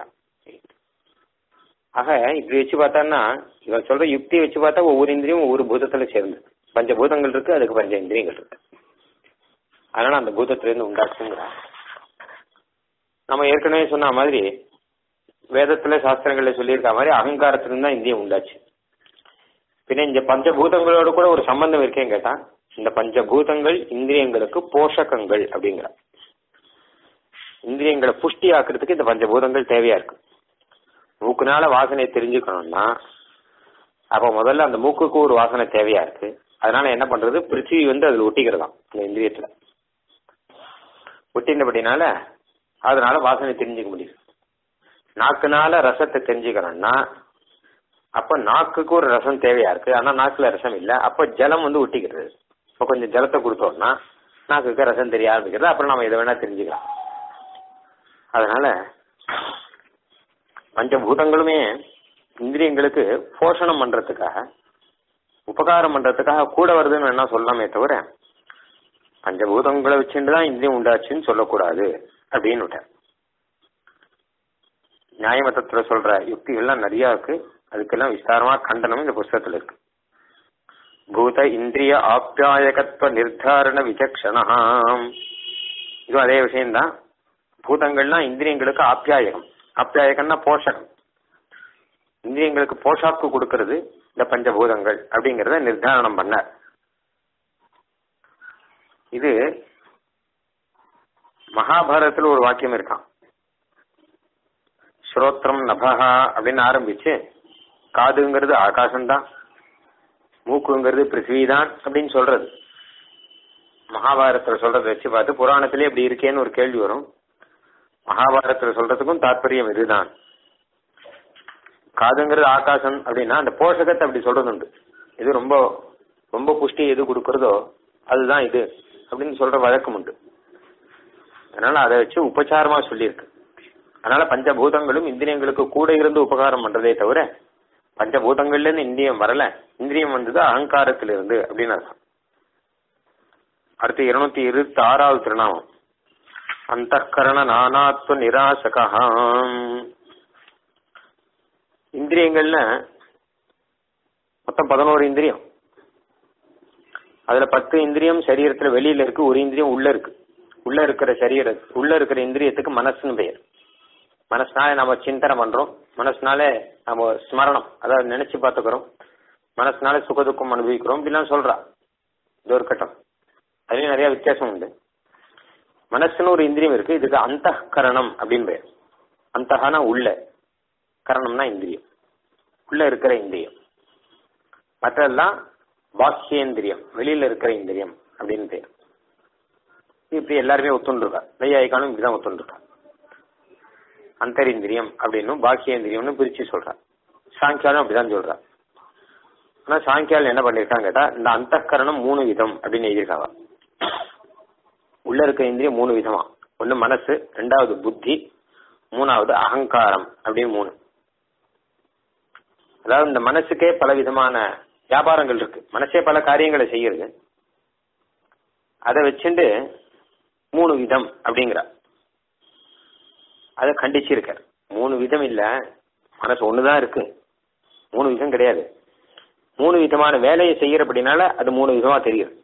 ஆக இப்படி வச்சு பார்த்தான்னா இவன் சொல்ற யுக்தியை வச்சு பார்த்தா ஒவ்வொரு இந்திரியும் ஒவ்வொரு பூதத்துல சேர்ந்து பஞ்சபூதங்கள் இருக்கு அதுக்கு பஞ்ச இந்திரியங்கள் இருக்கு அதனால அந்த பூதத்திலிருந்து உண்டாச்சுங்கிறான் நம்ம ஏற்கனவே சொன்ன மாதிரி வேதத்துல சாஸ்திரங்கள்ல சொல்லியிருக்க மாதிரி அகங்காரத்திலிருந்து தான் இந்தியம் உண்டாச்சு பின்ன இந்த பஞ்சபூதங்களோட கூட ஒரு சம்பந்தம் இருக்கேன்னு கேட்டா இந்த பஞ்சபூதங்கள் இந்திரியங்களுக்கு போஷகங்கள் அப்படிங்கிற இந்திரியங்களை புஷ்டி ஆக்குறதுக்கு இந்த பஞ்சபூதங்கள் தேவையா இருக்கு மூக்குனால வாசனையை தெரிஞ்சுக்கணும்னா அப்ப முதல்ல அந்த மூக்குக்கு ஒரு வாசனை தேவையா இருக்கு அதனால என்ன பண்றது பிருத்திவி வந்து அதுல ஒட்டிக்கிறதாம் அந்த இந்திரியத்துல ஒட்டினபடினால அதனால வாசனை தெரிஞ்சுக்க முடியுது நாக்குனால ரசத்தை தெரிஞ்சுக்கணும்னா அப்ப நாக்குக்கு ஒரு ரசம் தேவையா இருக்கு ஆனா நாக்குல ரசம் இல்ல அப்ப ஜலம் வந்து ஒட்டிக்கிறது இப்ப கொஞ்சம் ஜலத்தை கொடுத்தோம்னா நாக்குக்கு ரசம் தெரிய ஆரம்பிக்கிறது அப்புறம் நம்ம இதை வேணா தெரிஞ்சுக்கலாம் அதனால பஞ்சபூதங்களுமே இந்திரியங்களுக்கு போஷணம் பண்றதுக்காக உபகாரம் பண்றதுக்காக கூட வருதுன்னு என்ன சொல்லலாமே தவிர பஞ்சபூதங்களை வச்சுட்டு தான் இந்திரியம் உண்டாச்சுன்னு சொல்லக்கூடாது அப்படின்னு விட்டேன் நியாயமத்தத்துல சொல்ற யுக்திகள்லாம் நிறைய இருக்கு அதுக்கெல்லாம் விஸ்தாரமா கண்டனம் இந்த புஸ்தகத்துல இருக்கு பூத இந்திரிய ஆப்யாயகத்துவ நிர்தாரண விசக்ஷணா இதுவும் அதே விஷயம்தான் பூதங்கள்லாம் இந்திரியங்களுக்கு ஆப்யாயகம் ஆப்யாயகம்னா போஷகம் இந்திரியங்களுக்கு போஷாக்கு கொடுக்கறது இந்த பஞ்சபூதங்கள் அப்படிங்கறத நிர்தாரணம் பண்ண இது மகாபாரதத்துல ஒரு வாக்கியம் இருக்கான் ஸ்ரோத்ரம் நபஹா அப்படின்னு ஆரம்பிச்சு காதுங்கிறது ஆகாசம்தான் மூக்குங்கிறது பிருத்திவி தான் அப்படின்னு சொல்றது மகாபாரதத்துல சொல்றதை வச்சு பார்த்து புராணத்திலே இப்படி இருக்கேன்னு ஒரு கேள்வி வரும் மகாபாரதத்துல சொல்றதுக்கும் தாற்பயம் இதுதான் காதுங்கிறது ஆகாசம் அப்படின்னா அந்த போஷகத்தை அப்படி சொல்றது உண்டு இது ரொம்ப ரொம்ப புஷ்டி எது கொடுக்கறதோ அதுதான் இது அப்படின்னு சொல்ற வழக்கம் உண்டு அதனால அதை வச்சு உபச்சாரமா சொல்லியிருக்கு அதனால பஞ்சபூதங்களும் இந்திரியங்களுக்கு கூட இருந்து உபகாரம் பண்றதே தவிர பஞ்சபூதங்கள்ல இருந்து இந்திரியம் வரல இந்திரியம் வந்தது அகங்காரத்திலிருந்து அப்படின்னு அர்த்தம் அடுத்து இருநூத்தி இருபத்தி ஆறாவது திருநாமம் அந்த கரண நானாத்வ நிராசகம் இந்திரியங்கள்ல மொத்தம் பதினோரு இந்திரியம் அதுல பத்து இந்திரியம் சரீரத்துல வெளியில இருக்கு ஒரு இந்திரியம் உள்ள இருக்கு உள்ள இருக்கிற சரீர உள்ள இருக்கிற இந்திரியத்துக்கு மனசுன்னு பெயர் மனசுனால நம்ம சிந்தனை பண்றோம் மனசுனால நம்ம ஸ்மரணம் அதாவது நினைச்சு பார்த்துக்கிறோம் மனசுனால சுகதுக்கம் அனுபவிக்கிறோம் இப்படிலாம் சொல்றா இது ஒரு கட்டம் அதுலயும் நிறைய வித்தியாசம் உண்டு மனசுன்னு ஒரு இந்திரியம் இருக்கு இதுக்கு அந்த கரணம் அப்படின்னு பேர் அந்தகானா உள்ள கரணம்னா இந்திரியம் உள்ள இருக்கிற இந்திரியம் மற்றதெல்லாம் பாக்கியேந்திரியம் வெளியில இருக்கிற இந்திரியம் அப்படின்னு பேர் இப்படி எல்லாருமே ஒத்துண்டிருக்கா நெய்யாயிக்கானும் இப்படிதான் ஒத்துண்டிருக்கா அந்தரிந்திரியம் அப்படின்னும் பாக்கியேந்திரியம்னு பிரிச்சு சொல்றா சாங்கியாலும் அப்படிதான் சொல்றா ஆனா சாங்கியால் என்ன பண்ணிருக்காங்க கேட்டா இந்த அந்த மூணு விதம் அப்படின்னு எழுதியிருக்காங்க உள்ள இருக்க இந்திரியம் மூணு விதமா ஒண்ணு மனசு ரெண்டாவது புத்தி மூணாவது அகங்காரம் அப்படின்னு மூணு அதாவது இந்த மனசுக்கே பல விதமான வியாபாரங்கள் இருக்கு மனசே பல காரியங்களை செய்யறது அதை வச்சுட்டு மூணு விதம் அப்படிங்கிறா அதை கண்டிச்சிருக்கார் மூணு விதம் இல்ல மனசு ஒண்ணுதான் இருக்கு மூணு விதம் கிடையாது மூணு விதமான வேலையை செய்யறபடினால அது மூணு விதமா தெரியுது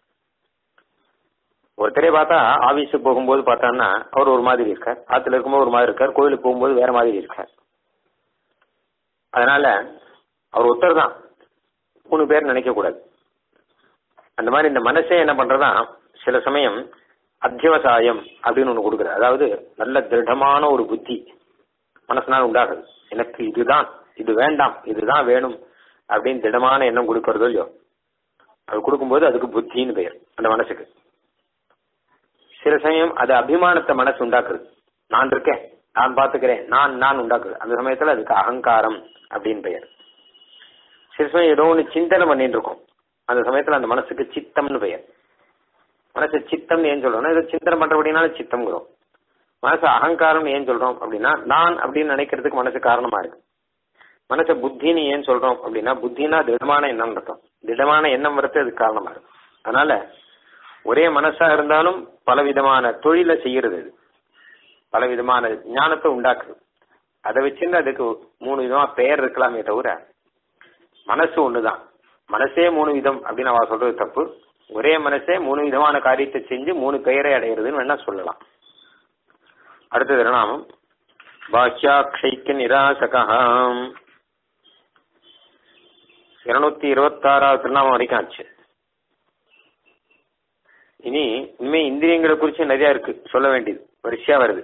ஒருத்தரே பார்த்தா ஆபீஸுக்கு போகும்போது பார்த்தான்னா அவர் ஒரு மாதிரி இருக்கார் ஆத்துல இருக்கும்போது ஒரு மாதிரி இருக்கார் கோயிலுக்கு போகும்போது வேற மாதிரி இருக்கார் அதனால அவர் ஒருத்தர் தான் மூணு பேர் நினைக்க கூடாது அந்த மாதிரி இந்த மனசே என்ன பண்றதா சில சமயம் அத்தியவசாயம் அப்படின்னு ஒண்ணு கொடுக்குறது அதாவது நல்ல திருடமான ஒரு புத்தி மனசனால் உண்டாகுது எனக்கு இதுதான் இது வேண்டாம் இதுதான் வேணும் அப்படின்னு திடமான எண்ணம் கொடுக்கறதோ இல்லையோ அது கொடுக்கும்போது அதுக்கு புத்தின்னு பெயர் அந்த மனசுக்கு சில சமயம் அது அபிமானத்தை மனசு உண்டாக்குது நான் இருக்கேன் நான் பாத்துக்கிறேன் நான் நான் உண்டாக்குது அந்த சமயத்துல அதுக்கு அகங்காரம் அப்படின்னு பெயர் சில சமயம் ஏதோ ஒன்று சிந்தனை பண்ணிட்டு இருக்கோம் அந்த சமயத்துல அந்த மனசுக்கு சித்தம்னு பெயர் மனசு சித்தம்னு ஏன் சொல்றோம்னா ஏதோ சிந்தனை பண்றபடினால சித்தம்ங்கிறோம் மனசு அகங்காரம் ஏன் சொல்றோம் அப்படின்னா நான் அப்படின்னு நினைக்கிறதுக்கு மனசு காரணமா இருக்கு மனசை புத்தின்னு ஏன் சொல்றோம் அப்படின்னா புத்தினா திடமான எண்ணம் அர்த்தம் திடமான எண்ணம் வரது அதுக்கு காரணமா இருக்கு அதனால ஒரே மனசா இருந்தாலும் பலவிதமான தொழிலை செய்யறது அது பலவிதமான ஞானத்தை உண்டாக்குது அதை வச்சிருந்து அதுக்கு மூணு விதமா பெயர் இருக்கலாமே தவிர மனசு ஒண்ணுதான் மனசே மூணு விதம் அப்படின்னு அவ சொல்றது தப்பு ஒரே மனசே மூணு விதமான காரியத்தை செஞ்சு மூணு பெயரை அடையிறதுன்னு வேணா சொல்லலாம் அடுத்தது நாமம் பாக்கியாட்சைக்கு நிராசகம் இருநூத்தி இருபத்தாறாவது திருநாமம் வரைக்கும் ஆச்சு இனி இனிமே இந்திரியங்களை குறிச்சு நிறைய இருக்கு சொல்ல வேண்டியது வரிசையா வருது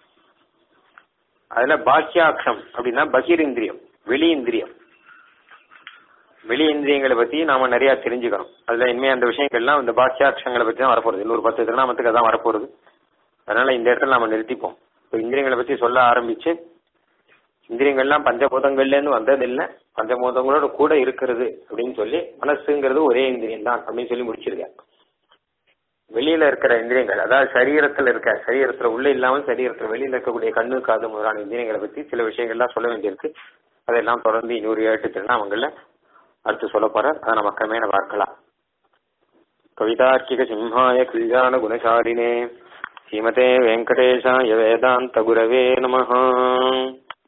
அதுல பாக்கியாட்சம் அப்படின்னா பகீர் இந்திரியம் வெளி இந்திரியம் வெளி இந்திரியங்களை பத்தி நாம நிறைய தெரிஞ்சுக்கணும் அதுல இனிமே அந்த விஷயங்கள்லாம் இந்த பாக்கியாட்சங்களை பத்தி தான் வரப்போறது இன்னொரு பத்து திருநாமத்துக்கு தான் வரப்போறது அதனால இந்த இடத்துல நாம நிறுத்திப்போம் இப்போ இந்திரியங்களை பத்தி சொல்ல ஆரம்பிச்சு இந்திரியங்கள்லாம் பஞ்சபூதங்கள்ல இருந்து வந்தது இல்ல பஞ்சபூதங்களோட கூட இருக்கிறது அப்படின்னு சொல்லி மனசுங்கிறது ஒரே இந்திரியம் தான் அப்படின்னு சொல்லி முடிச்சிருக்கேன் வெளியில இருக்கிற இந்திரியங்கள் அதாவது சரீரத்துல இருக்க சரீரத்துல உள்ள இல்லாமல் சரீரத்துல வெளியில இருக்கக்கூடிய கண்ணு காது முதலான இந்திரியங்களை பத்தி சில விஷயங்கள்லாம் சொல்ல வேண்டியிருக்கு அதெல்லாம் தொடர்ந்து இன்னொரு ஏட்டு திருநாமங்கள்ல அடுத்து சொல்ல போற அதை நம்ம கிரமேண பார்க்கலாம் கவிதார்க்கிக சிம்ஹாய கல்யாண குணசாலினே ஸ்ரீமதே வெங்கடேஷாய வேதாந்த குரவே நமஹ